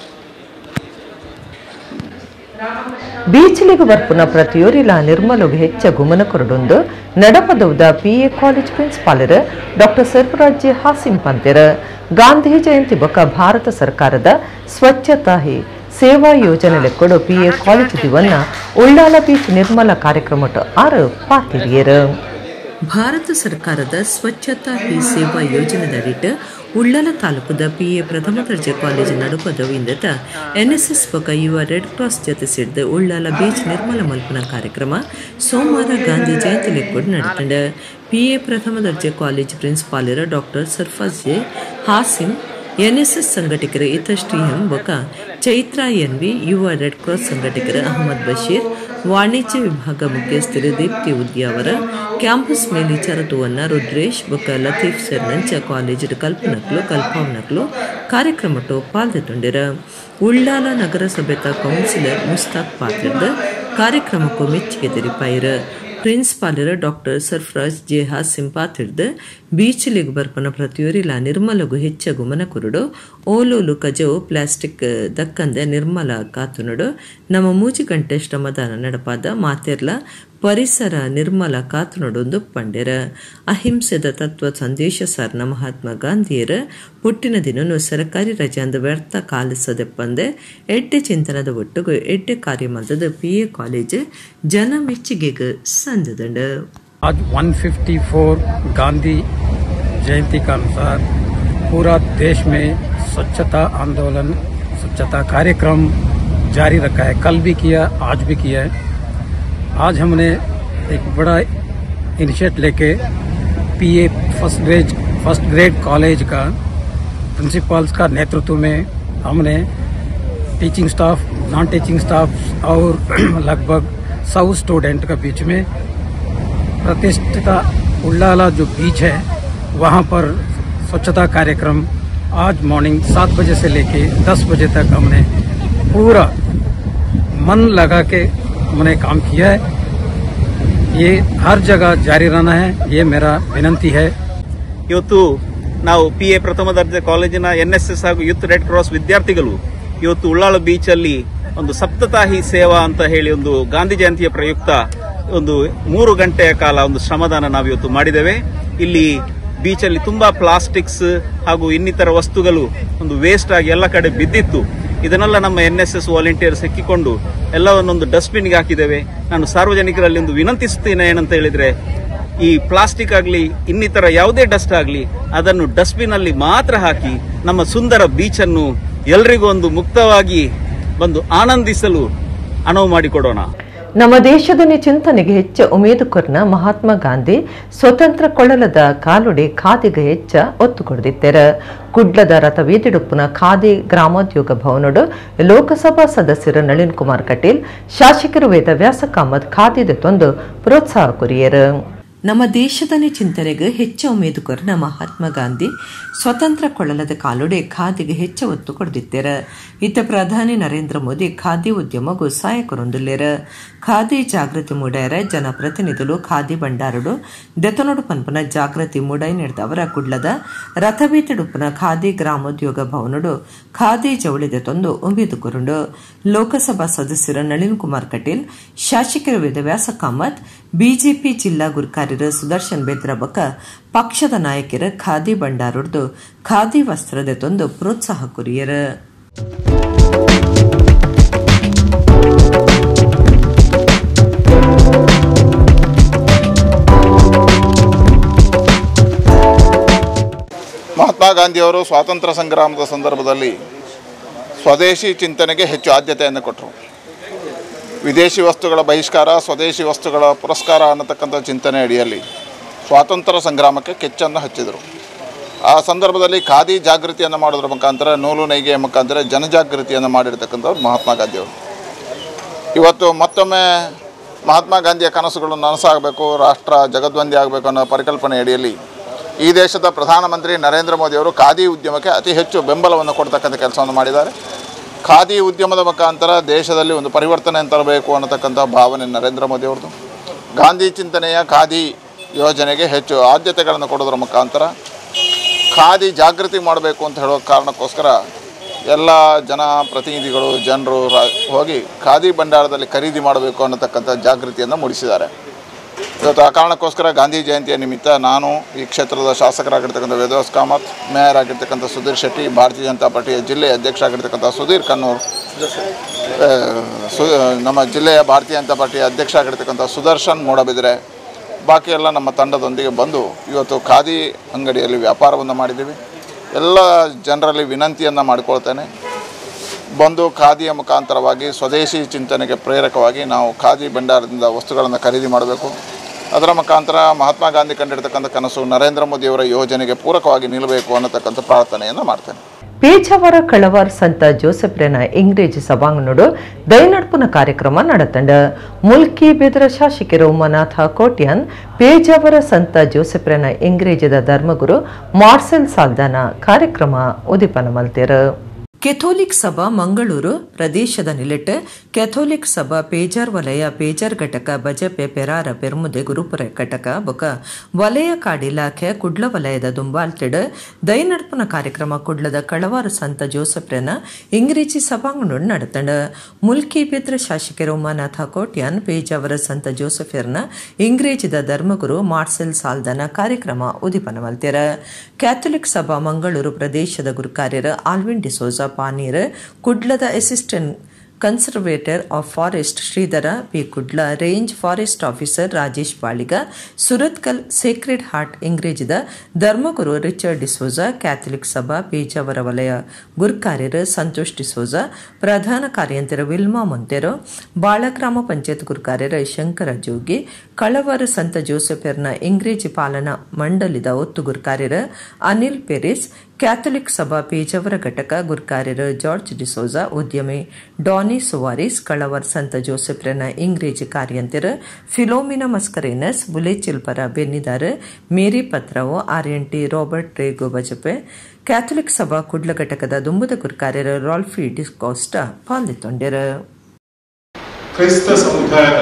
ಬೀಚ್ಲಿಗೆ ಬರ್ಪುನ ಪ್ರತಿಯೊರಿಲ ನಿರ್ಮಲುಗೆ ಹೆಚ್ಚ ಗುಮನ ಕೊರಡೊಂದು ನಡಪದೌದ ಪಿಎ ಕಾಲೇಜ್ ಪ್ರಿನ್ಸಿಪಾಲರ್ ಡಾಕ್ಟರ್ ಸರ್ಫರಾಜ್ ಹಾಸಿಂ ಪಂತಿರ ಗಾಂಧಿ ಜಯಂತಿ ಬೊಕ ಭಾರತ ಸರ್ಕಾರದ ಸ್ವಚ್ಛತಾ ಹಿ ಸೇವಾ ಯೋಜನೆ ಲೆಕ್ಕೊಡು ಪಿಎ ಕಾಲೇಜ್ ದಿವನ್ನ ಉಳ್ಳಾಲ ಬೀಚ್ ನಿರ್ಮಲ ಕಾರ್ಯಕ್ರಮ ಆರು ಪಾತಿರಿಯರು ಭಾರತ ಸರ್ಕಾರದ ಸ್ವಚ್ಛತಾ ಹಿ ಸೇವಾ ಯೋಜನೆದಡಿಟ್ಟು ಉಳ್ಳಾಲ ತಾಲೂಕದ ಪಿಎ ಪ್ರಥಮ ದರ್ಜೆ ಕಾಲೇಜು ನಡುಪದವಿಂದತ ಎನ್ಎಸ್ಎಸ್ ಬೊಕ ಯುವ ರೆಡ್ ಕ್ರಾಸ್ ಜೊತೆ ಸೇರಿದ ಉಳ್ಳಾಲ ಬೀಚ್ ನಿರ್ಮಲ ಮಲ್ಪನ ಕಾರ್ಯಕ್ರಮ ಸೋಮವಾರ ಗಾಂಧಿ ಜಯಂತಿ ಲೆಕ್ಕೊಡು ನಡೆತಂಡ ಪಿಎ ಪ್ರಥಮ ದರ್ಜೆ ಕಾಲೇಜ್ ಪ್ರಿನ್ಸಿಪಾಲರ doctor Sarfaz J Hasim NSS ಸಂಘಟಕರು ಇತಶ್ರೀ ಎಂ ಬೊಕ ಚೈತ್ರ ಎನ್ವಿ ಯುವ ರೆಡ್ ಕ್ರಾಸ್ ಸಂಘಟಕರು ಅಹಮದ್ ಬಶೀರ್ ವಾಣಿಜ್ಯ ವಿಭಾಗ ಮುಖ್ಯಸ್ಥರು ದೀಪ್ತಿ ಉದ್ಯಾವರ ಕ್ಯಾಂಪಸ್ ಮೇಲ್ವಿಚಾರಕವನ್ನ ರುದ್ರೇಶ್ ಬೊಕ ಲತೀಫ್ ಸರ್ನಂಚ ಕಾಲೇಜ್ ಕಲ್ಪನಕ್ಲು ಕಲ್ಪವನಕ್ಲು ಕಾರ್ಯಕ್ರಮಟು ಪಾಲ್ಗೊಂಡಿರ ಉಳ್ಳಾಲ ನಗರಸಭೆತ ಕೌನ್ಸಿಲರ್ ಮುಸ್ತಾಕ್ ಪಾತ್ರದ ಕಾರ್ಯಕ್ರಮಕ್ಕೂ ಮೆಚ್ಚುಗೆ ತೆರಿಪಾಯಿರ ಪ್ರಿನ್ಸಿಪಾಲರ ಡಾಕ್ಟರ್ ಸರ್ಫರಾಜ್ ಜೆ ಹಾಸಿಂ ಪಾತಿಡ್ದ ಬೀಚ್ಲಿಗೆ ಬರ್ಪನ ಪ್ರತಿಯೊರಿಲ ನಿರ್ಮಲಗು ಹೆಚ್ಚಗು ಮನ ಕುರುಡು ಓಲೋಲು ಕಜವು ಪ್ಲಾಸ್ಟಿಕ್ ದಕ್ಕಂದೆ ನಿರ್ಮಲ ಕಾತುನಡು ನಮ್ಮ ಮೂಜಿ ಗಂಟೆ ಶ್ರಮದಾನ ನಡಪಾದ ಮಾತೆರ್ಲ ಪರಿಸರ ನಿರ್ಮಲ ಕಾತುನಡೊಂದು ಪಂಡೆರ ಅಹಿಂಸೆದ ತತ್ವ ಸಂದೇಶ ಸಾರ್ನ ಮಹಾತ್ಮ ಗಾಂಧಿಯರ ಪುಟ್ಟಿನ ದಿನನು ಸರ್ಕಾರಿ ರಜೆಂದ ವ್ಯರ್ಥ ಕಾಲಿಸದೆಪ್ಪಂದೆ ಎಡ್ಡೆ ಚಿಂತನದ ಒಟ್ಟುಗು ಎಡ್ಡೆ ಕಾರ್ಯ ಮಲ್ದದ ಪಿ ಎ ಕಾಲೇಜ್ ಜನ ಮೆಚ್ಚುಗೆಗೆ ಸಂದದಂಡ आज 154 गांधी जयंती का अनुसार पूरा देश में स्वच्छता आंदोलन स्वच्छता कार्यक्रम जारी रखा है कल भी किया आज भी किया है आज हमने एक बड़ा इनिशिएट लेके P A first grade first grade college का प्रिंसिपल्स का नेतृत्व में हमने teaching staff non teaching staff और लगभग सौ स्टूडेंट का बीच में प्रतिष्ठित उल्लाला जो बीच है वहाँ पर स्वच्छता कार्यक्रम आज मॉर्निंग सात बजे से लेके दस बजे तक हमने पूरा मन लगा के हमने काम किया है ये हर जगह जारी रहना है ये मेरा विनंती है ಇವತ್ತು ನಾವು ಪಿ ಎ ಪ್ರಥಮ ದರ್ಜೆ ಕಾಲೇಜಿನ ಎನ್ ಎಸ್ ಎಸ್ ಹಾಗೂ ಯೂತ್ ರೆಡ್ ಕ್ರಾಸ್ ವಿದ್ಯಾರ್ಥಿಗಳು ಇವತ್ತು ಉಳ್ಳಾಳ ಬೀಚ್ ಅಲ್ಲಿ ಒಂದು ಸಪ್ತತಾಹಿ ಸೇವಾ ಅಂತ ಹೇಳಿ ಒಂದು ಗಾಂಧಿ ಜಯಂತಿಯ ಪ್ರಯುಕ್ತ ಒಂದು ಮೂರು ಗಂಟೆಯ ಕಾಲ ಒಂದು ಶ್ರಮದಾನ ನಾವು ಇವತ್ತು ಮಾಡಿದ್ದೇವೆ ಇಲ್ಲಿ ಬೀಚಲ್ಲಿ ತುಂಬಾ ಪ್ಲಾಸ್ಟಿಕ್ಸ್ ಹಾಗೂ ಇನ್ನಿತರ ವಸ್ತುಗಳು ಒಂದು ವೇಸ್ಟ್ ಆಗಿ ಎಲ್ಲ ಕಡೆ ಬಿದ್ದಿತ್ತು ಇದನ್ನೆಲ್ಲ ನಮ್ಮ ಎನ್ ಎಸ್ ಎಸ್ ವಾಲಂಟಿಯರ್ಸ್ ಸಿಕ್ಕಿಕೊಂಡು ಎಲ್ಲವನ್ನೊಂದು ಡಸ್ಟ್ಬಿನ್ಗೆ ಹಾಕಿದ್ದೇವೆ ನಾನು ಸಾರ್ವಜನಿಕರಲ್ಲಿ ಒಂದು ವಿನಂತಿಸುತ್ತೇನೆ ಏನಂತ ಹೇಳಿದ್ರೆ ಈ ಪ್ಲಾಸ್ಟಿಕ್ ಆಗಲಿ ಇನ್ನಿತರ ಯಾವುದೇ ಡಸ್ಟ್ ಆಗಲಿ ಅದನ್ನು ಡಸ್ಟ್ಬಿನ್ ಅಲ್ಲಿ ಮಾತ್ರ ಹಾಕಿ ನಮ್ಮ ಸುಂದರ ಬೀಚ್ ಅನ್ನು ಎಲ್ರಿಗೂ ಒಂದು ಮುಕ್ತವಾಗಿ ಬಂದು ಆನಂದಿಸಲು ಅನುವು ಮಾಡಿಕೊಡೋಣ ನಮ್ಮ ದೇಶದ ಚಿಂತನೆಗೆ ಹೆಚ್ಚು ಉಮೇದು ಕೊರ್ನ ಮಹಾತ್ಮ ಗಾಂಧಿ ಸ್ವತಂತ್ರ ಕೊಳ್ಳಲದ ಕಾಲುಡೆ ಖಾದಿಗೆ ಹೆಚ್ಚ ಒತ್ತು ಕೊಡದಿತ್ತೆರ ಕುಡ್ಲದ ರಥವೀದಿಡುಪ್ಪುನ ಖಾದಿ ಗ್ರಾಮೋದ್ಯೋಗ ಭವನಡು ಲೋಕಸಭಾ ಸದಸ್ಯರು ನಳಿನ್ ಕುಮಾರ್ ಕಟೀಲ್ ಶಾಸಕರು ವೇದವ್ಯಾಸ ಕಾಮತ್ ಖಾದಿದ ತೊಂದು ಪ್ರೋತ್ಸಾಹ ಕೊರಿಯರು ನಮ್ಮ ದೇಶದನೇ ಚಿಂತನೆಗೆ ಹೆಚ್ಚು ಉಮೇದು ಕೊರನ ಮಹಾತ್ಮ ಗಾಂಧಿ ಸ್ವತಂತ್ರ ಕೊಳ್ಳಲದ ಕಾಲೊಡೆ ಖಾದಿಗೆ ಹೆಚ್ಚು ಒತ್ತು ಕೊಡ್ದಿತ್ತೆರ ಇತ್ತ ಪ್ರಧಾನಿ ನರೇಂದ್ರ ಮೋದಿ ಖಾದಿ ಉದ್ಯಮಗೂ ಸಹಾಯಕರೊಂದುಲ್ಲೇರ ಖಾದಿ ಜಾಗೃತಿ ಮೂಡಾಯರ ಜನಪ್ರತಿನಿಧುಲು ಖಾದಿ ಭಂಡಾರಡು ದೆತನೊಡು ಪನ್ಪನ ಜಾಗೃತಿ ಮೂಡೈ ನಡೆದವರ ಕುಡ್ಲದ ರಥಬೀತಡುಪ್ಪನ ಖಾದಿ ಗ್ರಾಮೋದ್ಯೋಗ ಭವನಡು ಖಾದಿ ಜವಳಿದೆ ತಂದು ಉಮೇದು ಕೊರುಂಡು ಲೋಕಸಭಾ ಸದಸ್ಯರ ನಳಿನ್ ಕುಮಾರ್ ಕಟೀಲ್ ಶಾಸಕರ ವೇದವ್ಯಾಸ ಕಾಮತ್ ಬಿಜೆಪಿ ಜಿಲ್ಲಾ ಗುರುಕಾರ್ಯರ ಸುದರ್ಶನ್ ಬೇದ್ರ ಬಕ ಪಕ್ಷದ ನಾಯಕರ ಖಾದಿ ಭಂಡಾರೊಡ್ದು ಖಾದಿ ವಸ್ತ್ರದ ತಂದು ಪ್ರೋತ್ಸಾಹ ಕುರಿಯರ ಮಹಾತ್ಮ ಗಾಂಧಿಯವರು ಸ್ವಾತಂತ್ರ್ಯ ಸಂಗ್ರಾಮದ ಸಂದರ್ಭದಲ್ಲಿ ಸ್ವದೇಶಿ ಚಿಂತನೆಗೆ ಹೆಚ್ಚು ಆದ್ಯತೆಯನ್ನು ಕೊಟ್ಟರು ವಿದೇಶಿ ವಸ್ತುಗಳ ಬಹಿಷ್ಕಾರ ಸ್ವದೇಶಿ ವಸ್ತುಗಳ ಪುರಸ್ಕಾರ ಅನ್ನತಕ್ಕಂಥ ಚಿಂತನೆ ಅಡಿಯಲ್ಲಿ ಸ್ವಾತಂತ್ರ್ಯ ಸಂಗ್ರಾಮಕ್ಕೆ ಕೆಚ್ಚನ್ನು ಹಚ್ಚಿದರು ಆ ಸಂದರ್ಭದಲ್ಲಿ ಖಾದಿ ಜಾಗೃತಿಯನ್ನು ಮಾಡೋದ್ರ ಮುಖಾಂತರ ನೂಲು ನೇಯ್ಗೆಯ ಮುಖಾಂತರ ಜನಜಾಗೃತಿಯನ್ನು ಮಾಡಿರ್ತಕ್ಕಂಥವ್ರು ಮಹಾತ್ಮ ಗಾಂಧಿಯವರು ಇವತ್ತು ಮತ್ತೊಮ್ಮೆ ಮಹಾತ್ಮ ಗಾಂಧಿಯ ಕನಸುಗಳು ನನಸಾಗಬೇಕು ರಾಷ್ಟ್ರ ಜಗದ್ವಂದಿ ಆಗಬೇಕು ಅನ್ನೋ ಪರಿಕಲ್ಪನೆ ಅಡಿಯಲ್ಲಿ ಈ ದೇಶದ ಪ್ರಧಾನಮಂತ್ರಿ ನರೇಂದ್ರ ಮೋದಿಯವರು ಖಾದಿ ಉದ್ಯಮಕ್ಕೆ ಅತಿ ಹೆಚ್ಚು ಬೆಂಬಲವನ್ನು ಕೊಡ್ತಕ್ಕಂಥ ಕೆಲಸವನ್ನು ಮಾಡಿದ್ದಾರೆ ಖಾದಿ ಉದ್ಯಮದ ಮುಖಾಂತರ ದೇಶದಲ್ಲಿ ಒಂದು ಪರಿವರ್ತನೆ ತರಬೇಕು ಅನ್ನತಕ್ಕಂಥ ಭಾವನೆ ನರೇಂದ್ರ ಮೋದಿಯವ್ರದ್ದು ಗಾಂಧಿ ಚಿಂತನೆಯ ಖಾದಿ ಯೋಜನೆಗೆ ಹೆಚ್ಚು ಆದ್ಯತೆಗಳನ್ನು ಕೊಡೋದ್ರ ಮುಖಾಂತರ ಖಾದಿ ಜಾಗೃತಿ ಮಾಡಬೇಕು ಅಂತ ಹೇಳೋ ಕಾರಣಕ್ಕೋಸ್ಕರ ಎಲ್ಲ ಜನ ಪ್ರತಿನಿಧಿಗಳು ಜನರು ರಾ- ಹೋಗಿ ಖಾದಿ ಭಂಡಾರದಲ್ಲಿ ಖರೀದಿ ಮಾಡಬೇಕು ಅನ್ನತಕ್ಕಂಥ ಜಾಗೃತಿಯನ್ನು ಮೂಡಿಸಿದ್ದಾರೆ ಇವತ್ತು ಆ ಕಾರಣಕ್ಕೋಸ್ಕರ ಗಾಂಧಿ ಜಯಂತಿಯ ನಿಮಿತ್ತ ನಾನು ಈ ಕ್ಷೇತ್ರದ ಶಾಸಕರಾಗಿರ್ತಕ್ಕಂಥ ವೇದವಾಸ್ ಕಾಮತ್ ಮೇಯರ್ ಆಗಿರ್ತಕ್ಕಂಥ ಸುಧೀರ್ ಶೆಟ್ಟಿ ಭಾರತೀಯ ಜನತಾ ಪಾರ್ಟಿಯ ಜಿಲ್ಲೆಯ ಅಧ್ಯಕ್ಷ ಆಗಿರ್ತಕ್ಕಂಥ ಸುಧೀರ್ ಕನ್ನೂರ್ ಆ, ಸು ನಮ್ಮ ಜಿಲ್ಲೆಯ ಭಾರತೀಯ ಜನತಾ ಪಾರ್ಟಿಯ ಅಧ್ಯಕ್ಷ ಆಗಿರ್ತಕ್ಕಂಥ ಸುದರ್ಶನ್ ಮೂಡಬಿದ್ರೆ ಬಾಕಿ ಎಲ್ಲ ನಮ್ಮ ತಂಡದೊಂದಿಗೆ ಬಂದು ಇವತ್ತು ಖಾದಿ ಅಂಗಡಿಯಲ್ಲಿ ವ್ಯಾಪಾರವನ್ನು ಮಾಡಿದ್ದೀವಿ ಎಲ್ಲ ಜನರಲ್ಲಿ ವಿನಂತಿಯನ್ನು ಮಾಡಿಕೊಳ್ತೇನೆ ಬಂದು ಖಾದಿಯ ಮುಖಾಂತರವಾಗಿ ಸ್ವದೇಶಿ ಚಿಂತನೆಗೆ ಪ್ರೇರಕವಾಗಿ ನಾವು ಖಾದಿ ಭಂಡಾರದಿಂದ ವಸ್ತುಗಳನ್ನು ಖರೀದಿ ಮಾಡಬೇಕು ಅದರ ಮುಖಾಂತರ ಮಹಾತ್ಮ ಗಾಂಧಿ ಕಂಡಿರ್ತಕ್ಕಂಥ ಕನಸು ನರೇಂದ್ರ ಮೋದಿಯವರ ಯೋಜನೆಗೆ ಪೂರಕವಾಗಿ ನಿಲ್ಲಬೇಕು ಅನ್ನತಕ್ಕಂಥ ಪ್ರಾರ್ಥನೆಯನ್ನು ಮಾಡ್ತೇನೆ ಪೇಜಾವರ ಕಳವಾರ್ ಸಂತ ಜೋಸೆಫ್ರೆನ ಇಂಗ್ರೇಜಿ ಸಭಾಂಗಣಡು ದಯನಡ್ಪುನ ಕಾರ್ಯಕ್ರಮ ನಡತಂಡ ಮುಲ್ಕಿ ಬೆದರ ಶಾಸಕರು ಉಮಾನಾಥ ಕೋಟ್ಯಾನ್ ಪೇಜಾವರ ಸಂತ ಜೋಸೆಫ್ರೆನ ಇಂಗ್ರೇಜಿದ ಧರ್ಮಗುರು ಮಾರ್ಸೆಲ್ ಸಾಲ್ದಾನ ಕಾರ್ಯಕ್ರಮ ಉದಿಪನ ಮಲ್ತೇರ ಕೆಥೋಲಿಕ್ ಸಭಾ ಮಂಗಳೂರು ಪ್ರದೇಶದ ನಿಲೆಟ್ ಕೆಥೋಲಿಕ್ ಸಭಾ ಪೇಜಾರ್ ವಲಯ ಪೇಜಾರ್ ಘಟಕ ಬಜಪೆ ಪೆರಾರ ಪೆರ್ಮುದೆ ಗುರುಪುರ ಘಟಕ ಬೊಕ ವಲಯ ಕಾಡ್ ಇಲಾಖೆ ಕುಡ್ಲ ವಲಯದ ದುಂಬಾಲ್ತೆಡ್ ದೈನಡ್ಪನ ಕಾರ್ಯಕ್ರಮ ಕುಡ್ಲದ ಕಳವಾರು ಸಂತ ಜೋಸೆಫ್ರೆನ ಇಂಗ್ರೇಜಿ ಸಭಾಂಗಣ ನಡತಂಡ ಮುಲ್ಕಿ ಬೆದ್ರ ಶಾಸಕರು ಉಮಾನಾಥ ಕೋಟ್ಯಾನ್ ಪೇಜಾವರ ಸಂತ ಜೋಸೆಫೆರ್ನ ಇಂಗ್ರೇಜಿದ ಧರ್ಮಗುರು ಮಾರ್ಸೆಲ್ ಸಾಲ್ದನ ಕಾರ್ಯಕ್ರಮ ಉದಿಪನ ಮಲ್ತೆರ ಕ್ಯಾಥೋಲಿಕ್ ಸಭಾ ಮಂಗಳೂರು ಪ್ರದೇಶದ ಗುರುಕಾರ್ಯರ ಆಲ್ವಿನ್ ಡಿಸೋಜಾ ಪಾನೀರ್ ಕುಡ್ಲದ assistant conservator of forest Shridhara P Kudla range forest officer Rajesh Baliga Surathkal sacred heart ಇಂಗ್ರೇಜಿದ ಧರ್ಮಗುರು ರಿಚರ್ಡ್ ಡಿಸೋಜಾ ಕ್ಯಾಥಲಿಕ್ ಸಭಾ ಪೇಜಾವರ ವಲಯ ಗುರುಕಾರ್ಯರ ಸಂತೋಷ್ ಡಿಸೋಜಾ ಪ್ರಧಾನ ಕಾರ್ಯಂತರ ವಿಲ್ಮಾ ಮೊಂತೆರೋ ಬಾಳಗ್ರಾಮ ಪಂಚಾಯತ್ ಗುರುಕಾರ್ಯರ ಶಂಕರ ಜೋಗಿ ಕಳವರ ಸಂತ ಜೋಸೆಫರ್ನ ಇಂಗ್ರೇಜಿ ಪಾಲನಾ ಮಂಡಳಿದ ಒತ್ತು ಗುರುಕಾರ್ಯರ ಅನಿಲ್ ಪೆರಿಸ್ ಕ್ಯಾಥಲಿಕ್ ಸಭಾ ಪೇಜಾವರ ಘಟಕ ಗುರುಕಾರ್ಯರ ಜಾರ್ಜ್ ಡಿಸೋಜಾ ಉದ್ಯಮಿ ಡಾನಿ ಸುವಾರಿಸ್ ಕಳವರ್ ಸಂತ ಜೋಸೆಫ್ರನ ಇಂಗ್ರೇಜಿ ಕಾರ್ಯಂತರ ಫಿಲೋಮಿನಾ ಮಸ್ಕರೇನಸ್ ಬುಲೆಚಿಲ್ಪರ ಬೆನ್ನಿದಾರ ಮೇರಿ ಪತ್ರವು RNT Robert Rego Bajpe catholic Sabha Kudla ಘಟಕದ ದುಂಬುದ ಗುರುಕಾರ್ಯರ ರಾಲ್ಫಿ ಡಿಸ್ಕೋಸ್ಟಾ ಪಾಲ್ಗೊಳ್ಳಿತೊಂಡರು ಕ್ರೈಸ್ತ ಸಮುದಾಯದ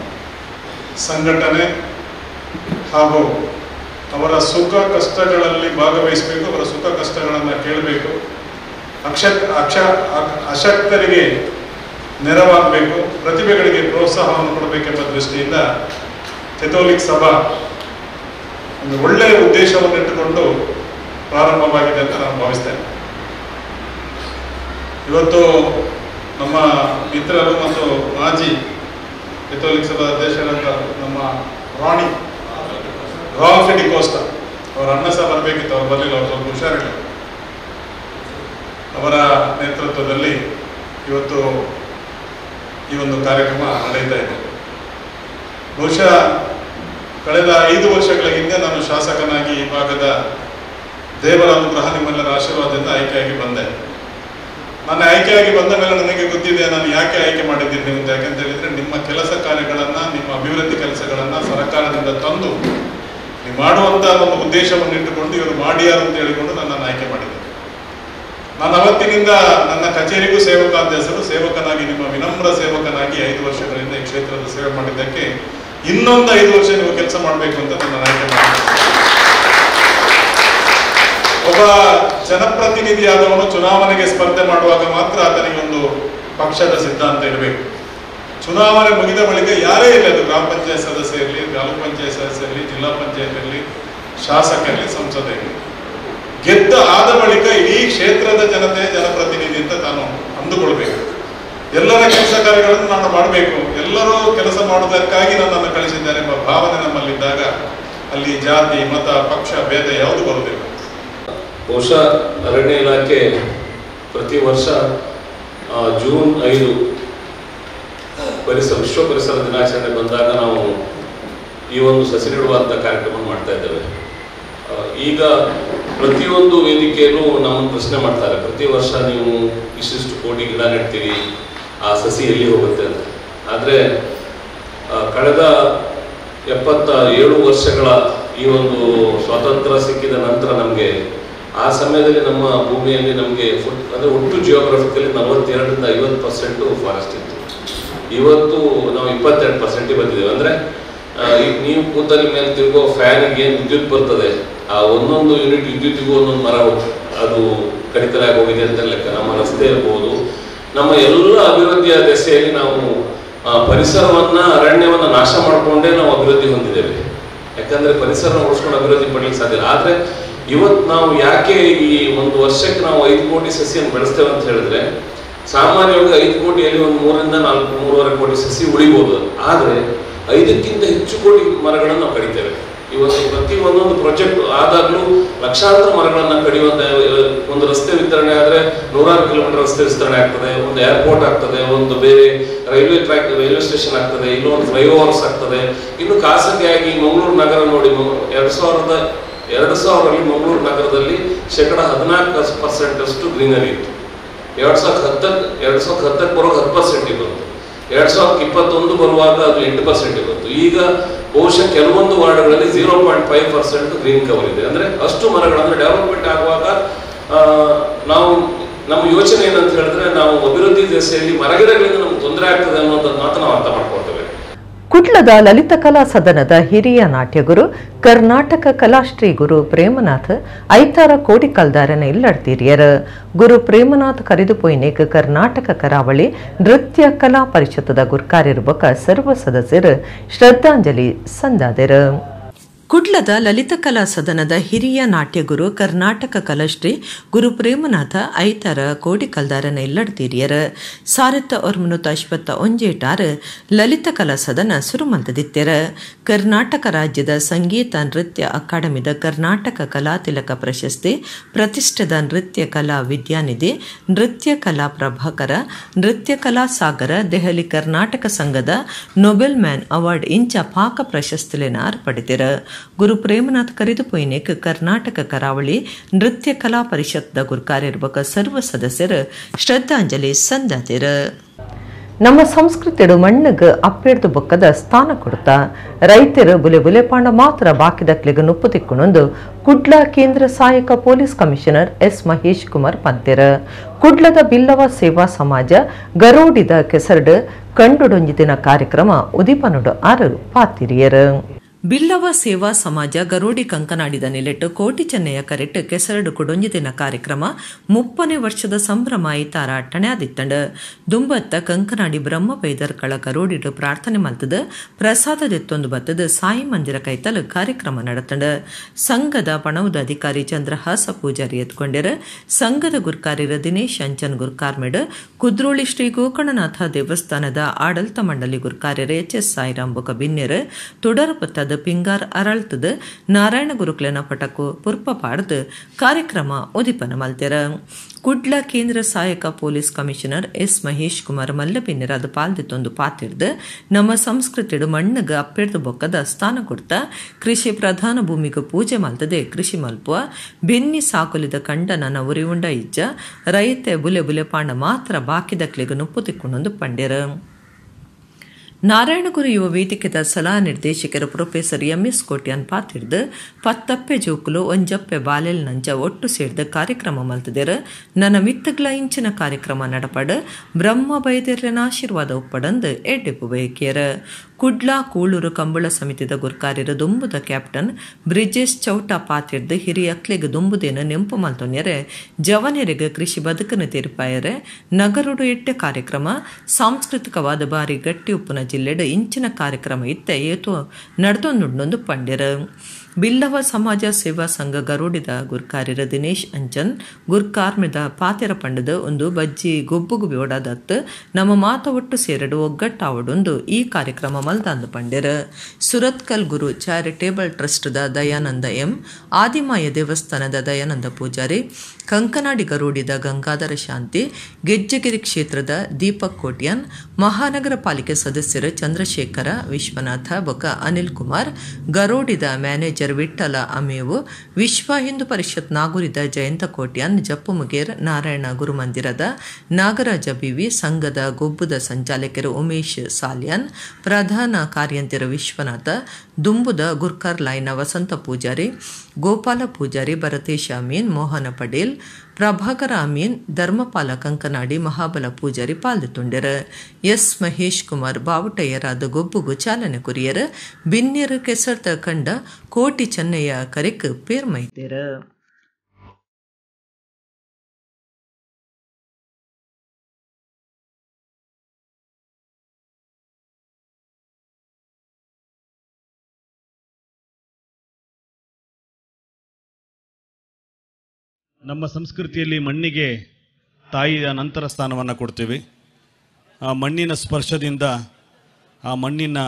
ಸಂಘಟನೆ ಹಾಗೂ ಅವರ ಸುಖ ಕಷ್ಟಗಳಲ್ಲಿ ಭಾಗವಹಿಸಬೇಕು ಅವರ ಸುಖ ಕಷ್ಟಗಳನ್ನು ಕೇಳಬೇಕು ಅಕ್ಷ ಅಕ್ಷ ಅ- ಅಶಕ್ತರಿಗೆ ನೆರವಾಗಬೇಕು ಪ್ರತಿಭೆಗಳಿಗೆ ಪ್ರೋತ್ಸಾಹವನ್ನು ಕೊಡಬೇಕೆಂಬ ದೃಷ್ಟಿಯಿಂದ ಕೆಥೋಲಿಕ್ ಸಭಾ ಒಂದು ಒಳ್ಳೆಯ ಉದ್ದೇಶವನ್ನು ಇಟ್ಟುಕೊಂಡು ಪ್ರಾರಂಭವಾಗಿದೆ ಅಂತ ನಾನು ಭಾವಿಸ್ತೇನೆ ಇವತ್ತು ನಮ್ಮ ಮಿತ್ರರು ಮತ್ತು ಮಾಜಿ ಕೆಥೋಲಿಕ್ ಸಭಾ ಅಧ್ಯಕ್ಷರಾದ ನಮ್ಮ ರಾಣಿ ರಾಲ್ಫ್ ಡಿಕೋಸ್ಟಾ ಅವರ ಅಣ್ಣ ಸಹ ಬರಬೇಕಿತ್ತು ಅವ್ರು ಬರಲಿಲ್ಲ ಅವ್ರು ಸ್ವಲ್ಪ ಹುಷಾರಿಲ್ಲ ಅವರ ನೇತೃತ್ವದಲ್ಲಿ ಇವತ್ತು ಈ ಒಂದು ಕಾರ್ಯಕ್ರಮ ನಡೆಯುತ್ತಾ ಇದೆ ಬಹುಶಃ ಕಳೆದ ಐದು ವರ್ಷಗಳ ಹಿಂದೆ ನಾನು ಶಾಸಕನಾಗಿ ಈ ಭಾಗದ ದೇವರ ಅನುಗ್ರಹ ನಿಮ್ಮೆಲ್ಲರ ಆಶೀರ್ವಾದದಿಂದ ಆಯ್ಕೆಯಾಗಿ ಬಂದೆ ನನ್ನ ಆಯ್ಕೆಯಾಗಿ ಬಂದ ಮೇಲೆ ನನಗೆ ಗೊತ್ತಿದೆ ನಾನು ಯಾಕೆ ಆಯ್ಕೆ ಮಾಡಿದ್ದೀನಿ ಅಂತ ಯಾಕಂತ ಹೇಳಿದ್ರೆ ನಿಮ್ಮ ಕೆಲಸ ಕಾರ್ಯಗಳನ್ನ ನಿಮ್ಮ ಅಭಿವೃದ್ಧಿ ಕೆಲಸಗಳನ್ನ ಸರ್ಕಾರದಿಂದ ತಂದು ನೀವು ಮಾಡುವಂತ ಒಂದು ಉದ್ದೇಶವನ್ನು ಇಟ್ಟುಕೊಂಡು ಇವರು ಮಾಡಿಯಾರು ಅಂತ ಹೇಳಿಕೊಂಡು ನನ್ನನ್ನು ಆಯ್ಕೆ ಮಾಡಿದ್ದಾರೆ ನಾನು ಅವತ್ತಿನಿಂದ ನನ್ನ ಕಚೇರಿಗೂ ಸೇವಕ ಅಂತ ಹೆಸರು ಸೇವಕನಾಗಿ ನಿಮ್ಮ ವಿನಮ್ರ ಸೇವಕನಾಗಿ ಐದು ವರ್ಷಗಳಿಂದ ಈ ಕ್ಷೇತ್ರದ ಸೇವೆ ಮಾಡಿದ್ದಕ್ಕೆ ಇನ್ನೊಂದು ಐದು ವರ್ಷ ನೀವು ಕೆಲಸ ಮಾಡಬೇಕು ಅಂತ ನನ್ನ ಆಯ್ಕೆ ಮಾಡಿದ್ದಾರೆ ಒಬ್ಬ ಜನಪ್ರತಿನಿಧಿಯಾದವನು ಚುನಾವಣೆಗೆ ಸ್ಪರ್ಧೆ ಮಾಡುವಾಗ ಮಾತ್ರ ಆತನಿಗೆ ಒಂದು ಪಕ್ಷದ ಸಿದ್ಧಾಂತ ಇರಬೇಕು ಚುನಾವಣೆ ಮುಗಿದ ಬಳಿಕ ಯಾರೇ ಇರಲಿ ಅದು ಗ್ರಾಮ ಪಂಚಾಯತ್ ಸದಸ್ಯ ಇರಲಿ ತಾಲೂಕ್ ಪಂಚಾಯತ್ ಸದಸ್ಯ ಇರಲಿ ಜಿಲ್ಲಾ ಪಂಚಾಯತ್ ಇರಲಿ ಶಾಸಕ ಇರಲಿ ಸಂಸದ ಇರಲಿ ಗೆದ್ದ ಆದ ಬಳಿಕ ಇಡೀ ಕ್ಷೇತ್ರದ ಜನತೆ ಜನಪ್ರತಿನಿಧಿ ಅಂತ ತಾನು ಅಂದುಕೊಳ್ಬೇಕು ಎಲ್ಲರ ಕೆಲಸ ಕಾರ್ಯಗಳನ್ನು ನಾನು ಮಾಡಬೇಕು ಎಲ್ಲರೂ ಕೆಲಸ ಮಾಡುವುದಕ್ಕಾಗಿ ನನ್ನನ್ನು ಕಳಿಸಿದ್ದಾರೆ ಎಂಬ ಭಾವನೆ ನಮ್ಮಲ್ಲಿದ್ದಾಗ ಅಲ್ಲಿ ಜಾತಿ ಮತ ಪಕ್ಷ ಭೇದ ಯಾವುದು ಬರುವುದಿಲ್ಲ ಬಹುಶಃ ಅರಣ್ಯ ಇಲಾಖೆ ಪ್ರತಿ ವರ್ಷ ಆ, ಜೂನ್ ಐದು ಪರಿಸರ ವಿಶ್ವ ಪರಿಸರ ದಿನಾಚರಣೆ ಬಂದಾಗ ನಾವು ಈ ಒಂದು ಸಸಿ ನೆಡುವಂಥ ಕಾರ್ಯಕ್ರಮ ಮಾಡ್ತಾ ಇದ್ದೇವೆ ಆ, ಈಗ ಪ್ರತಿಯೊಂದು ವೇದಿಕೆಯಲ್ಲೂ ನಮ್ಮನ್ನು ಪ್ರಶ್ನೆ ಮಾಡ್ತಾರೆ ಪ್ರತಿ ವರ್ಷ ನೀವು ಇಷ್ಟಿಷ್ಟು ಕೋಟಿ ಗಿಡ ನೆಡ್ತೀರಿ ಆ ಸಸಿ ಎಲ್ಲಿ ಹೋಗುತ್ತೆ ಅಂತ ಆದರೆ ಕಳೆದ ಎಪ್ಪತ್ತ ಏಳು ವರ್ಷಗಳ ಈ ಒಂದು ಸ್ವಾತಂತ್ರ್ಯ ಸಿಕ್ಕಿದ ನಂತರ ನಮಗೆ ಆ ಸಮಯದಲ್ಲಿ ನಮ್ಮ ಭೂಮಿಯಲ್ಲಿ ನಮಗೆ ಫುಟ್ ಅಂದರೆ ಒಟ್ಟು ಜಿಯೋಗ್ರಫಿಕಲ್ಲಿ ನಲವತ್ತೆರಡರಿಂದ ಐವತ್ತು ಪರ್ಸೆಂಟು ಫಾರೆಸ್ಟ್ ಇತ್ತು ಇವತ್ತು ನಾವು ಇಪ್ಪತ್ತೆರಡು ಪರ್ಸೆಂಟಿಗೆ ಬಂದಿದ್ದೇವೆ ಅಂದರೆ ಈಗ ನೀವು ಕೂತಲ್ಲಿ ಮೇಲೆ ತಿರುಗೋ ಫ್ಯಾನಿಗೆ ಏನು ವಿದ್ಯುತ್ ಬರ್ತದೆ ಆ ಒಂದೊಂದು ಯೂನಿಟ್ ವಿದ್ಯುತ್ತಿಗೂ ಒಂದೊಂದು ಮರ ಅದು ಕಡಿತಲಾಗಿ ಹೋಗಿದೆ ಅಂತ ಲೆಕ್ಕ ನಮ್ಮ ರಸ್ತೆ ಇರ್ಬೋದು ನಮ್ಮ ಎಲ್ಲ ಅಭಿವೃದ್ಧಿಯ ದೆಸೆಯಲ್ಲಿ ನಾವು ಆ, ಪರಿಸರವನ್ನ ಅರಣ್ಯವನ್ನ ನಾಶ ಮಾಡಿಕೊಂಡೇ ನಾವು ಅಭಿವೃದ್ಧಿ ಹೊಂದಿದ್ದೇವೆ ಯಾಕಂದ್ರೆ ಪರಿಸರ ಉಳಿಸ್ಕೊಂಡು ಅಭಿವೃದ್ಧಿ ಪಡ್ಲಿಕ್ಕೆ ಸಾಧ್ಯ ಇಲ್ಲ ಆದ್ರೆ ಇವತ್ತು ನಾವು ಯಾಕೆ ಈ ಒಂದು ವರ್ಷಕ್ಕೆ ನಾವು ಐದು ಕೋಟಿ ಸಸಿಯನ್ನು ಬೆಳೆಸ್ತೇವೆ ಅಂತ ಹೇಳಿದ್ರೆ ಸಾಮಾನ್ಯವಾಗಿ ಐದು ಕೋಟಿಯಲ್ಲಿ ಒಂದು ಮೂರರಿಂದ ನಾಲ್ಕು ಮೂರುವರೆ ಕೋಟಿ ಸಸಿ ಉಳಿಬಹುದು ಆದ್ರೆ ಐದಕ್ಕಿಂತ ಹೆಚ್ಚು ಕೋಟಿ ಮರಗಳನ್ನು ನಾವು ಕಡಿತೇವೆ ಇವತ್ತು ಪ್ರತಿ ಒಂದೊಂದು ಪ್ರಾಜೆಕ್ಟ್ ಆದಾಗ್ಲೂ ಲಕ್ಷಾಂತರ ಮರಗಳನ್ನ ಕಡಿಯುವಂತ ಒಂದು ರಸ್ತೆ ವಿತರಣೆ ಆದ್ರೆ ನೂರಾರು ಕಿಲೋಮೀಟರ್ ರಸ್ತೆ ವಿಸ್ತರಣೆ ಆಗ್ತದೆ ಒಂದು ಏರ್ಪೋರ್ಟ್ ಆಗ್ತದೆ ಒಂದು ಬೇರೆ ರೈಲ್ವೆ ಟ್ರ್ಯಾಕ್ ರೈಲ್ವೆ ಸ್ಟೇಷನ್ ಆಗ್ತದೆ ಇನ್ನೊಂದು ಫ್ಲೈಓವರ್ಸ್ ಆಗ್ತದೆ ಇನ್ನು ಖಾಸಗಿಯಾಗಿ ಮಂಗಳೂರು ನಗರ ನೋಡಿ ಮ- ಎರಡ್ ಸಾವಿರದ ಎರಡು ಸಾವಿರದಲ್ಲಿ ಮಂಗಳೂರು ನಗರದಲ್ಲಿ ಶೇಕಡ ಹದಿನಾಲ್ಕು ಪರ್ಸೆಂಟ್ ಅಷ್ಟು ಗ್ರೀನರಿ ಇತ್ತು ಎರಡ್ ಸಾವಿರದ ಹತ್ತಕ್ಕೆ ಎರಡ್ ಸಾವಿರದ ಹತ್ತಕ್ಕೆ ಬರುವಾಗ ಹತ್ತು ಪರ್ಸೆಂಟ್ ಬಂತು ಎರಡ್ ಸಾವಿರದ ಇಪ್ಪತ್ತೊಂದು ಬರುವಾಗ ಅದು ಎಂಟು ಪರ್ಸೆಂಟ್ ಬಂತು ಈಗ ಬಹುಶಃ ಕೆಲವೊಂದು ವಾರ್ಡ್ಗಳಲ್ಲಿ zero point five percent green cover ಇದೆ ಅಂದ್ರೆ ಅಷ್ಟು ಮರಗಳು ಅಂದ್ರೆ ಡೆವಲಪ್ಮೆಂಟ್ ಆಗುವಾಗ ಆ, ನಾವು ನಮ್ಮ ಯೋಚನೆ ಏನಂತ ಹೇಳಿದ್ರೆ ನಾವು ಅಭಿವೃದ್ಧಿ ದೆಸೆಯಲ್ಲಿ ಮರಗಿಡಗಳಿಂದ ನಮ್ಗೆ ತೊಂದರೆ ಆಗ್ತದೆ ಅನ್ನೋದನ್ನ ಮಾತ್ರ ನಾವು ಅರ್ಥ ಮಾಡ್ಕೊಳ್ತೇವೆ ಕುಡ್ಲದ ಲಲಿತ ಕಲಾ ಸದನದ ಹಿರಿಯ ನಾಟ್ಯಗುರು ಕರ್ನಾಟಕ ಕಲಾಶ್ರೀ ಗುರು ಪ್ರೇಮನಾಥ್ ಐತಾರ ಕೋಡಿಕಲ್ದಾರನ ಇಲ್ಲಡ್ತೀರಿಯರ ಗುರು ಪ್ರೇಮನಾಥ್ ಕರೆದುಪೋಯ್ನೇಕ್ ಕರ್ನಾಟಕ ಕರಾವಳಿ ನೃತ್ಯ ಕಲಾ ಪರಿಷತ್ತದ ಗುರ್ಕಾರಿರ್ಬಕ ಸರ್ವ ಸದಸ್ಯರು ಶ್ರದ್ಧಾಂಜಲಿ ಸಂದಾದೆರು ಕುಡ್ಲದ ಲಲಿತ ಕಲಾ ಸದನದ ಹಿರಿಯ ನಾಟ್ಯಗುರು ಕರ್ನಾಟಕ ಕಲಶ್ರೀ ಗುರು ಪ್ರೇಮನಾಥ ಐತರ ಕೋಡಿಕಲ್ದಾರನ ಇಲ್ಲಡ್ತೀರಿಯರ ಸಾರತ್ತ ಒರ್ಮನುತ ಅಶ್ವತ್ತ ಒಂಜೇಟಾರ ಲಲಿತ ಕಲಾ ಸದನ ಸುರುಮಂತದಿತ್ತೆರ ಕರ್ನಾಟಕ ರಾಜ್ಯದ ಸಂಗೀತ ನೃತ್ಯ ಅಕಾಡೆಮಿದ ಕರ್ನಾಟಕ ಕಲಾ ತಿಲಕ ಪ್ರಶಸ್ತಿ ಪ್ರತಿಷ್ಠಿತ ನೃತ್ಯ ಕಲಾ ವಿದ್ಯಾನಿಧಿ ನೃತ್ಯ ಕಲಾ ಪ್ರಭಾಕರ ನೃತ್ಯ ಕಲಾ ಸಾಗರ ದೆಹಲಿ ಕರ್ನಾಟಕ ಸಂಘದ ನೊಬೆಲ್ ಮ್ಯಾನ್ ಅವಾರ್ಡ್ ಇಂಚ ಪಾಕ ಪ್ರಶಸ್ತಿಲೆನ ಅರ್ಪಡಿತಿರ ಗುರು ಪ್ರೇಮನಾಥ್ ಕರೆದುಪೊಯ್ನೆಕ್ ಕರ್ನಾಟಕ ಕರಾವಳಿ ನೃತ್ಯ ಕಲಾ ಪರಿಷತ್ದ ಗುರ್ಕಾರಿರ್ಬಕ ಸರ್ವ ಸದಸ್ಯರು ಶ್ರದ್ಧಾಂಜಲಿ ಸಂದಾತಿರ ನಮ್ಮ ಸಂಸ್ಕೃತಿಡು ಮಣ್ಣಿಗೆ ಅಪ್ಪೆಡ್ದು ಬೊಕ್ಕದ ಸ್ಥಾನ ಕೊಡ್ತಾ ರೈತರು ಬುಲೆ ಬುಲೆ ಪಾಂಡ ಮಾತ್ರ ಬಾಕಿದಕ್ಲಿಗೆ ನುಪ್ಪು ತಿಕ್ಕುಣೊಂದು ಕುಡ್ಲ ಕೇಂದ್ರ ಸಹಾಯಕ police commissioner S Mahesh Kumar ಪಂತೆರ ಕುಡ್ಲದ ಬಿಲ್ಲವ ಸೇವಾ ಸಮಾಜ ಗರೋಡಿದ ಕೆಸರಡು ಕಂಡುಡೊಂಜಿತಿನ ಕಾರ್ಯಕ್ರಮ ಉದಿಪನುಡು ಆರು ಪಾತಿರಿಯರು ಬಿಲ್ಲವ ಸೇವಾ ಸಮಾಜ ಗರೋಡಿ ಕಂಕನಾಡಿದ ನೆಲೆಟ್ಟು ಕೋಟಿ ಚೆನ್ನಯ್ಯ ಕರೆಟ್ ಕೆಸರಡು ಕೊಡೊಂಜಿತಿನ ಕಾರ್ಯಕ್ರಮ ಮುಪ್ಪನೇ ವರ್ಷದ ಸಂಭ್ರಮ ಐತಾರ ಅಟ್ಟಣೆ ಆದಿತ್ತಂಡ ದುಂಬತ್ತ ಕಂಕನಾಡಿ ಬ್ರಹ್ಮ ಪೈದರ್ಕಳ ಗರೋಡಿಡು ಪ್ರಾರ್ಥನೆ ಮಲ್ತದ ಪ್ರಸಾದ ದೆತ್ತೊಂದು ಬತ್ತದ ಸಾಯಿ ಮಂದಿರ ಕೈತಲು ಕಾರ್ಯಕ್ರಮ ನಡತಂಡ ಸಂಘದ ಪಣವುದ ಅಧಿಕಾರಿ ಚಂದ್ರಹಾಸ ಪೂಜಾರಿ ಎತ್ಕೊಂಡ್ಯರ ಸಂಘದ ಗುರ್ಕಾರಿರ ದಿನೇಶ್ ಅಂಚನ್ ಗುರ್ಕಾರ್ಮೆಡ್ ಕುದ್ರೋಳಿ ಶ್ರೀ ಗೋಕರ್ಣನಾಥ ದೇವಸ್ಥಾನದ ಆಡಳಿತ ಮಂಡಳಿ ಗುರ್ಕಾರ್ಯರ ಎಚ್ ಎಸ್ ಸಾಯಿರಾಮ್ ಬೊಕ ಬಿನ್ನೆರ ತುಡರಪತ್ತ ಪದ ಪಿಂಗಾರ್ ಅರಳ್ತದ ನಾರಾಯಣ ಗುರುಕ್ಲನ ಪಟಕು ಪುರ್ಪ ಪಾಡ್ದು ಕಾರ್ಯಕ್ರಮ ಉದಿಪನ ಮಲ್ತೆರ ಕುಡ್ಲ ಕೇಂದ್ರ ಸಹಾಯಕ police commissioner S Mahesh Kumar ಮಲ್ಲಪಿನ್ನಿರಾದ ಪಾಲ್ದಿತ್ತೊಂದು ಪಾತಿರ್ದು ನಮ್ಮ ಸಂಸ್ಕೃತಿಡು ಮಣ್ಣಗ ಅಪ್ಪೆಡ್ದು ಬೊಕ್ಕದ ಸ್ಥಾನ ಕೊಡ್ತ ಕೃಷಿ ಪ್ರಧಾನ ಭೂಮಿಗೆ ಪೂಜೆ ಮಲ್ತದೆ ಕೃಷಿ ಮಲ್ಪುವ ಬೆನ್ನಿ ಸಾಕೊಲಿದ ಕಂಡ ನನ್ನ ಉರಿ ಉಂಡ ಇಜ್ಜ ರೈತೆ ಬುಲೆ ಬುಲೆ ಪಾಂಡ ಮಾತ್ರ ಬಾಕಿದಕ್ಲಿಗೆ ನುಪ್ಪು ತಿಕ್ಕೊಂಡೊಂದು ಪಂಡ್ಯರ ನಾರಾಯಣಗುರು ಯುವ ವೇದಿಕೆದ ಸಲಹಾ ನಿರ್ದೇಶಕರ ಪ್ರೊಫೆಸರ್ ಎಂ ಎಸ್ ಕೋಟ್ಯಾನ್ ಪಾತಿರ್ದು ಪತ್ತಪ್ಪೆ ಜೋಕುಲು ಒಂಜಪ್ಪೆ ಬಾಲೆಲ್ ನಂಜ ಒಟ್ಟು ಸೇರಿದ ಕಾರ್ಯಕ್ರಮ ಮಲ್ತದೇರ ನನ್ನ ಮಿತ್ತಗ್ಲ ಇಂಚಿನ ಕಾರ್ಯಕ್ರಮ ನಡಪಡ ಬ್ರಹ್ಮ ಬೈದೆರ್ರನ ಆಶೀರ್ವಾದ ಉಪ್ಪಡಂದು ಎಡ್ಡೆಪು ಬಯಕೆಯರ ಕುಡ್ಲಾ ಕೂಳೂರು ಕಂಬಳ ಸಮಿತಿದ ಗುರ್ಕಾರ್ಯರ ದುಂಬುದ ಕ್ಯಾಪ್ಟನ್ ಬ್ರಿಜೇಶ್ ಚೌಟ ಪಾತಿರ್ದು ಹಿರಿಯ ಅಕ್ಲೆಗೆ ದುಂಬುದೇನ ನೆಂಪು ಮಲ್ತೊನ್ಯರೆ ಜವನಿಯರಿಗೆ ಕೃಷಿ ಬದುಕನ್ನು ತೆರಿಪಾಯರೆ ನಗರುಡು ಎಟ್ಟೆ ಕಾರ್ಯಕ್ರಮ ಸಾಂಸ್ಕೃತಿಕವಾದ ಬಾರಿ ಗಟ್ಟಿ ಉಪ್ಪುನ ಜಿಲ್ಲೆಡ್ ಇಂಚಿನ ಕಾರ್ಯಕ್ರಮ ಇತ್ತೆ ಏತು ನಡೆದೊಂದುಂಡೊಂದು ಪಂಡ್ಯರ ಬಿಲ್ಲವ ಸಮಾಜ ಸೇವಾ ಸಂಘ ಗರುಡಿದ ಗುರ್ಕಾರ್ಯರ ದಿನೇಶ್ ಅಂಜನ್ ಗುರ್ಕಾರ್ಮಿದ ಪಾತೆರ ಪಂಡದ ಒಂದು ಬಜ್ಜಿ ಗೊಬ್ಬುಗು ಓಡಾದತ್ತು ನಮ್ಮ ಮಾತ ಒಟ್ಟು ಸೇರಡು ಒಗ್ಗಟ್ಟಾವಡೊಂದು ಈ ಕಾರ್ಯಕ್ರಮ ಮಲ್ದಾಂದು ಪಂಡ್ಯರ ಸುರತ್ಕಲ್ ಗುರು ಚಾರಿಟೇಬಲ್ ಟ್ರಸ್ಟ್ದ ದಯಾನಂದ ಎಂ ಆದಿಮಾಯ ದೇವಸ್ಥಾನದ ದಯಾನಂದ ಪೂಜಾರಿ ಕಂಕನಾಡಿ ಗರುಡಿದ ಗಂಗಾಧರ ಶಾಂತಿ ಗೆಜ್ಜಗಿರಿ ಕ್ಷೇತ್ರದ ದೀಪಕ್ ಕೋಟ್ಯಾನ್ ಮಹಾನಗರ ಪಾಲಿಕೆ ಸದಸ್ಯರು ಚಂದ್ರಶೇಖರ ವಿಶ್ವನಾಥ ಬೊಕ ಅನಿಲ್ ಕುಮಾರ್ ಗರೋಡಿದ ಮ್ಯಾನೇಜರ್ ವಿಠ್ಠಲ ಅಮೇವು ವಿಶ್ವ ಹಿಂದೂ ಪರಿಷತ್ ನಾಗುರಿದ ಜಯಂತ ಕೋಟ್ಯಾನ್ ಜಪ್ಪು ಮುಗೇರ್ ನಾರಾಯಣ ಗುರುಮಂದಿರದ ನಾಗರಾಜ ಬಿವಿ ಸಂಘದ ಗೊಬ್ಬುದ ಸಂಚಾಲಕರು ಉಮೇಶ್ ಸಾಲ್ಯಾನ್ ಪ್ರಧಾನ ಕಾರ್ಯಂತರ ವಿಶ್ವನಾಥ ದುಂಬುದ ಗುರ್ಕರ್ ಲೈನ ವಸಂತ ಪೂಜಾರಿ ಗೋಪಾಲ ಪೂಜಾರಿ ಭರತೇಶ್ ಅಮೀನ್ ಮೋಹನ ಪಟೇಲ್ ಪ್ರಭಾಕರ ಅಮೀನ್ ಧರ್ಮಪಾಲ ಕಂಕನಾಡಿ ಮಹಾಬಲ ಪೂಜಾರಿ ಪಾಲ್ದುತುಂಡ್ಯರ ಎಸ್ ಮಹೇಶ್ ಕುಮಾರ್ ಬಾವುಟಯ್ಯರಾದ ಗೊಬ್ಬುಗು ಚಾಲನೆ ಕುರಿಯರ ಬಿನ್ನಿಯರ ಕೆಸರ್ತ ಕಂಡ ಕೋಟಿ ಚೆನ್ನಯ್ಯ ಕರಿಕ್ ಪೇರ್ಮೈತೇರ ನಮ್ಮ ಸಂಸ್ಕೃತಿಯಲ್ಲಿ ಮಣ್ಣಿಗೆ ತಾಯಿಯ ನಂತರ ಸ್ಥಾನವನ್ನು ಕೊಡ್ತೀವಿ ಆ ಮಣ್ಣಿನ ಸ್ಪರ್ಶದಿಂದ ಆ ಮಣ್ಣಿನ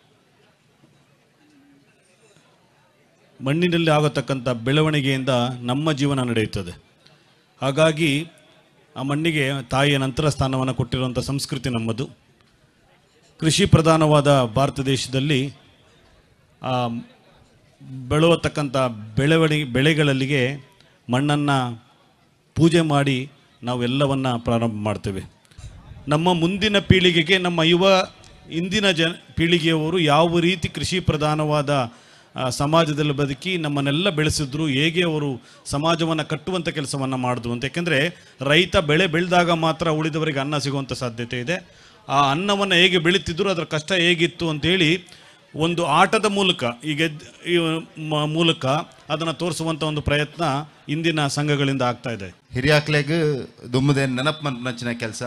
ಮಣ್ಣಿನಲ್ಲಿ ಆಗತಕ್ಕಂಥ ಬೆಳವಣಿಗೆಯಿಂದ ನಮ್ಮ ಜೀವನ ನಡೆಯುತ್ತದೆ ಹಾಗಾಗಿ ಆ ಮಣ್ಣಿಗೆ ತಾಯಿಯ ನಂತರ ಸ್ಥಾನವನ್ನು ಕೊಟ್ಟಿರುವಂಥ ಸಂಸ್ಕೃತಿ ನಮ್ಮದು ಕೃಷಿ ಪ್ರಧಾನವಾದ ಭಾರತ ದೇಶದಲ್ಲಿ ಆ ಬೆಳೆಯತಕ್ಕಂಥ ಬೆಳವಣಿಗೆ ಬೆಳೆಗಳಲ್ಲಿಗೆ ಮಣ್ಣನ್ನು ಪೂಜೆ ಮಾಡಿ ನಾವೆಲ್ಲವನ್ನು ಪ್ರಾರಂಭ ಮಾಡ್ತೇವೆ ನಮ್ಮ ಮುಂದಿನ ಪೀಳಿಗೆಗೆ ನಮ್ಮ ಯುವ ಇಂದಿನ ಜನ ಪೀಳಿಗೆಯವರು ಯಾವ ರೀತಿ ಕೃಷಿ ಪ್ರಧಾನವಾದ ಆ, ಸಮಾಜದಲ್ಲಿ ಬದುಕಿ ನಮ್ಮನ್ನೆಲ್ಲ ಬೆಳೆಸಿದ್ರು ಹೇಗೆ ಅವರು ಸಮಾಜವನ್ನು ಕಟ್ಟುವಂಥ ಕೆಲಸವನ್ನು ಮಾಡಿದ್ರು ಅಂತ ಯಾಕೆಂದರೆ ರೈತ ಬೆಳೆ ಬೆಳೆದಾಗ ಮಾತ್ರ ಉಳಿದವರಿಗೆ ಅನ್ನ ಸಿಗುವಂಥ ಸಾಧ್ಯತೆ ಇದೆ ಆ ಅನ್ನವನ್ನು ಹೇಗೆ ಬೆಳೀತಿದ್ರು ಅದರ ಕಷ್ಟ ಹೇಗಿತ್ತು ಅಂತೇಳಿ ಒಂದು ಆಟದ ಮೂಲಕ ಈಗ ಎದ್- ಈ ಮ- ಮೂಲಕ ಅದನ್ನು ತೋರಿಸುವಂಥ ಒಂದು ಪ್ರಯತ್ನ ಇಂದಿನ ಸಂಘಗಳಿಂದ ಆಗ್ತಾ ಇದೆ ಹಿರಿಯಾಕ್ಲೆಗ್ ದುಮ್ಮದೆ ನೆನಪು ಮನ್ಪನಂಚಿನ ಕೆಲಸ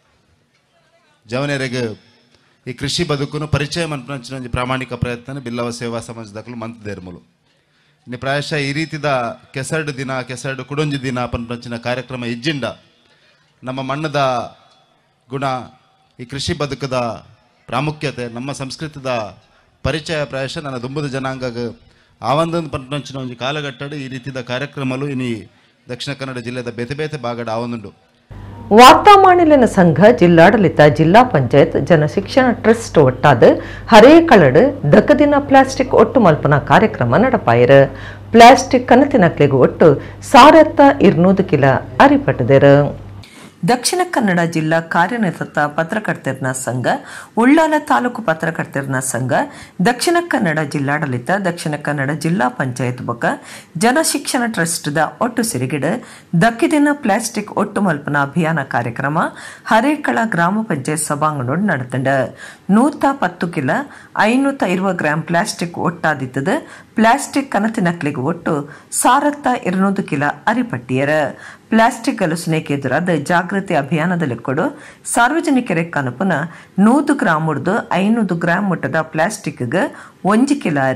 ಜವನಿಯರಿಗೆ ಈ ಕೃಷಿ ಬದುಕುನು ಪರಿಚಯ ಮನ್ಪನಂಚಿನ ಒಂಜಿ ಪ್ರಾಮಾಣಿಕ ಪ್ರಯತ್ನ ಬಿಲ್ಲವ ಸೇವಾ ಸಮಾಜದಾಗಲು ಮಂತದೇರ್ಮಲು ಇನ್ನು ಪ್ರಾಯಶಃ ಈ ರೀತಿದ ಕೆಸರ್ಡ್ ದಿನ ಕೆಸರ್ಡ್ ಕುಡೊಂಜಿ ದಿನ ಪನ್ಪಂಚಿನ ಕಾರ್ಯಕ್ರಮ ಇಜ್ಜಿಂಡ ನಮ್ಮ ಮಣ್ಣದ ಗುಣ ಈ ಕೃಷಿ ಬದುಕದ ಪ್ರಾಮುಖ್ಯತೆ ನಮ್ಮ ಸಂಸ್ಕೃತದ ಪರಿಚಯ ಪ್ರಾಯಶಃ ನನ್ನ ದುಂಬದ ಜನಾಂಗಗ ಆವಂದೊಂದು ಪನ್ಪಂಚಿನ ಒಂಜಿ ಕಾಲಘಟ್ಟಡು ಈ ರೀತಿದ ಕಾರ್ಯಕ್ರಮಲು ಇನಿ ದಕ್ಷಿಣ ಕನ್ನಡ ಜಿಲ್ಲೆದ ಬೇತೆ ಬೇತೆ ಭಾಗಡ ಆವೊಂದುಂಡು ವಾರ್ತಾ ಮಾಣಿಲಿನ ಸಂಘ ಜಿಲ್ಲಾಡಳಿತ ಜಿಲ್ಲಾ ಪಂಚಾಯತ್ ಜನಶಿಕ್ಷಣ ಟ್ರಸ್ಟ್ ಒಟ್ಟಾದ ಹರೇ ಕಳಡ್ ದಕ್ಕದಿನ ಪ್ಲಾಸ್ಟಿಕ್ ಒಟ್ಟು ಮಲ್ಪನ ಕಾರ್ಯಕ್ರಮ ನಡಪಾಯಿರ ಪ್ಲಾಸ್ಟಿಕ್ ಕನತಿನಕ್ಲಿಗೆ ಒಟ್ಟು ಸಾರತ್ತ ಇರ್ನೂದು ಕಿಲ ಅರಿಪಟ್ಟದೆರ ದಕ್ಷಿಣ ಕನ್ನಡ ಜಿಲ್ಲಾ ಕಾರ್ಯನಿರತ ಪತ್ರಕರ್ತರ ಸಂಘ ಉಳ್ಳಾಲ ತಾಲೂಕು ಪತ್ರಕರ್ತರ ಸಂಘ ದಕ್ಷಿಣ ಕನ್ನಡ ಜಿಲ್ಲಾಡಳಿತ ದಕ್ಷಿಣ ಕನ್ನಡ ಜಿಲ್ಲಾ ಪಂಚಾಯತ್ ಬೊಕ ಜನಶಿಕ್ಷಣ ಟ್ರಸ್ಟ್ದ ಒಟ್ಟು ಸಿರಿಗಿಡ ದಕ್ಕಿದಿನ ಪ್ಲಾಸ್ಟಿಕ್ ಒಟ್ಟು ಮಲ್ಪನ ಅಭಿಯಾನ ಕಾರ್ಯಕ್ರಮ ಹರೇಕಳ ಗ್ರಾಮ ಪಂಚಾಯತ್ ಸಭಾಂಗಣೋಡ್ ನಡೆತಂಡ ನೂತ ಪತ್ತು ಕಿಲ ಐನೂತ ಇರುವ ಗ್ರಾಂ ಪ್ಲಾಸ್ಟಿಕ್ ಒಟ್ಟಾದಿತ್ತದ ಪ್ಲಾಸ್ಟಿಕ್ ಕನತಿನಕ್ಲಿಗೆ ಒಟ್ಟು ಸಾರತ್ತ ಇರುನೂದು ಕಿಲ ಅರಿಪಟ್ಟಿಯರ ಪ್ಲಾಸ್ಟಿಕ್ ಗಲಸುನೆಗೆ ಎದುರಾದ ಜಾಗೃತಿ ಅಭಿಯಾನದಲ್ಲಿ ಕೊಡು ಸಾರ್ವಜನಿಕರ ಕನಪುನ ನೂದು ಗ್ರಾಮ್ ಉಡ್ದು ಐನೂದು ಗ್ರಾಮ್ ಮುಟ್ಟದ ಪ್ಲಾಸ್ಟಿಕ್ಗೆ ಒಂಜಿ ಕಿಲ ಅರಿ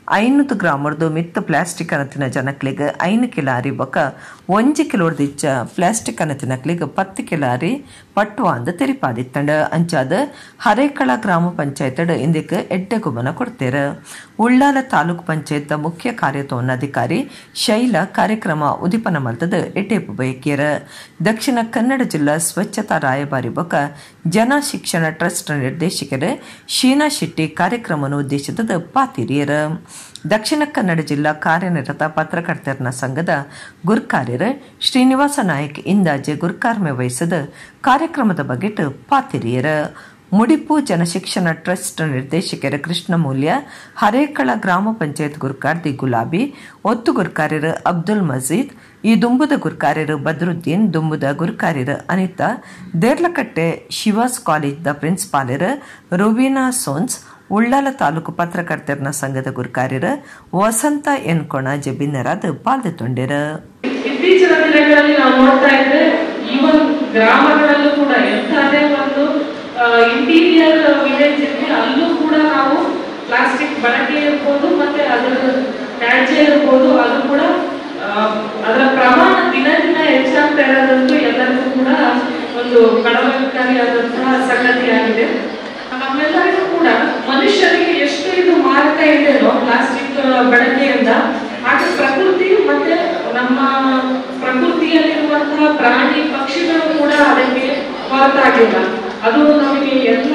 ಐನೂರು ಗ್ರಾಮರ್ದು ಮಿತ್ತ ಪ್ಲಾಸ್ಟಿಕ್ ಅನ್ನತಿನ ಜನಕ್ಲಿಗೆ ಐನು ಕಿಲಾರಿ ಬೊಕ ಒಂಜಿ ಕಿಲೋರ್ದು ಇಚ್ಚ ಪ್ಲಾಸ್ಟಿಕ್ ಅನ್ನತಿನಕ್ಲಿಗೆ ಪತ್ತು ಕಿಲಾರಿ ಪಟ್ಟುವ ಅಂದ ತೆರಿಪಾದಿತ್ತಂಡ ಅಂಚಾದ ಹರೇಕಳ ಗ್ರಾಮ ಪಂಚಾಯತ್ ಇಂದಿಕ್ಕೆ ಎಡ್ಡೆ ಗುಮನ ಕೊಡ್ತೇರ ಉಳ್ಳಾಲ ತಾಲೂಕು ಪಂಚಾಯತ್ ಮುಖ್ಯ ಕಾರ್ಯತೋನಾಧಿಕಾರಿ ಶೈಲ ಕಾರ್ಯಕ್ರಮ ಉದಿಪನ ಮಲ್ತದ ಎಟೇಪು ಬಯಕಿಯರ ದಕ್ಷಿಣ ಕನ್ನಡ ಜಿಲ್ಲಾ ಸ್ವಚ್ಛತಾ ರಾಯಭಾರಿ ಬೊಕ ಜನ ಶಿಕ್ಷಣ ಟ್ರಸ್ಟ್ ನಿರ್ದೇಶಕರ ಶೀನಾ ಶೆಟ್ಟಿ ಕಾರ್ಯಕ್ರಮವನ್ನು ಉದ್ದೇಶಿಸಿದ ಪಾತಿರಿಯರ ದಕ್ಷಿಣ ಕನ್ನಡ ಜಿಲ್ಲಾ ಕಾರ್ಯನಿರತ ಪತ್ರಕರ್ತರ ಸಂಘದ ಗುರ್ಕಾರ್ಯರ ಶ್ರೀನಿವಾಸ ನಾಯಕ್ ಇಂದಾಜೆ ಗುರ್ಕಾರ್ಮೆ ವಹಿಸಿದ ಕಾರ್ಯಕ್ರಮದ ಬಗೆಟ್ ಪಾತಿರಿಯರ ಮುಡಿಪು ಜನಶಿಕ್ಷಣ ಟ್ರಸ್ಟ್ ನಿರ್ದೇಶಕರ ಕೃಷ್ಣಮೂಲ್ಯ ಹರೇಕಳ ಗ್ರಾಮ ಪಂಚಾಯತ್ ಗುರ್ಕಾರ್ದಿ ಗುಲಾಬಿ ಒತ್ತು ಗುರ್ಕಾರ್ಯರು ಅಬ್ದುಲ್ ಮಜೀದ್ ಈ ದುಂಬುದ ಗುರ್ಕಾರ್ಯರು ಬದ್ರುದ್ದೀನ್ ದುಂಬುದ ಗುರ್ಕಾರ್ಯರು ಅನಿತಾ ದೇರ್ಲಕಟ್ಟೆ ಶಿವಾಸ್ ಕಾಲೇಜ್ದ ಪ್ರಿನ್ಸಿಪಾಲರ್ ರುಬೀನಾ ಸೋನ್ಸ್ ಉಳ್ಳಾಲ ತಾಲೂಕು ಪತ್ರಕರ್ತರ ಸಂಘದ ಗುರ್ಕಾರ್ಯರ ವಸಂತ ಎನ್ಕೊಣ ಜಬಿನ್ನರಾದ ಪಾಲ್ದೊಂಡಿರ ಇತ್ತೀಚಿನ ದಿನಗಳಲ್ಲಿ ನಾವು ನೋಡ್ತಾ ಇದ್ರೆ ಈವನ್ ಗ್ರಾಮಗಳಲ್ಲೂ ಕೂಡ ಎಂಥದೇ ಒಂದು ಇಂಟೀರಿಯರ್ ವಿಲೇಜ್ ಇದ್ರೆ ಅಲ್ಲೂ ಕೂಡ ನಾವು ಪ್ಲಾಸ್ಟಿಕ್ ಬಳಕೆ ಇರ್ಬೋದು ಮತ್ತೆ ಅದರ ತ್ಯಾಜ್ಯ ಇರ್ಬೋದು ಅದು ಕೂಡ ಆ, ಅದರ ಪ್ರಮಾಣ ದಿನ ದಿನ ಹೆಚ್ಚಾಗ್ತಾ ಇರೋದಂತೂ ಎಲ್ಲರಿಗೂ ಕೂಡ ಒಂದು ಕಳವಳಕಾರಿಯಾದಂತಹ ಸಂಗತಿಯಾಗಿದೆ ನಮ್ಮೆಲ್ಲರಿಗೂ ಕೂಡ ಮನುಷ್ಯರಿಗೆ ಎಷ್ಟು ಇದು ಮಾರಕ ಇದೆಯೋ ಪ್ಲಾಸ್ಟಿಕ್ ಬಳಕೆಯಿಂದ ಹಾಗೆ ಪ್ರಕೃತಿ ಮತ್ತೆ ನಮ್ಮ ಪ್ರಕೃತಿಯಲ್ಲಿರುವಂತಹ ಪ್ರಾಣಿ ಪಕ್ಷಿಗಳು ಕೂಡ ಅದಕ್ಕೆ ಹೊರತಾಗಿಲ್ಲ ಅದು ನಮಗೆ ಎಲ್ಲ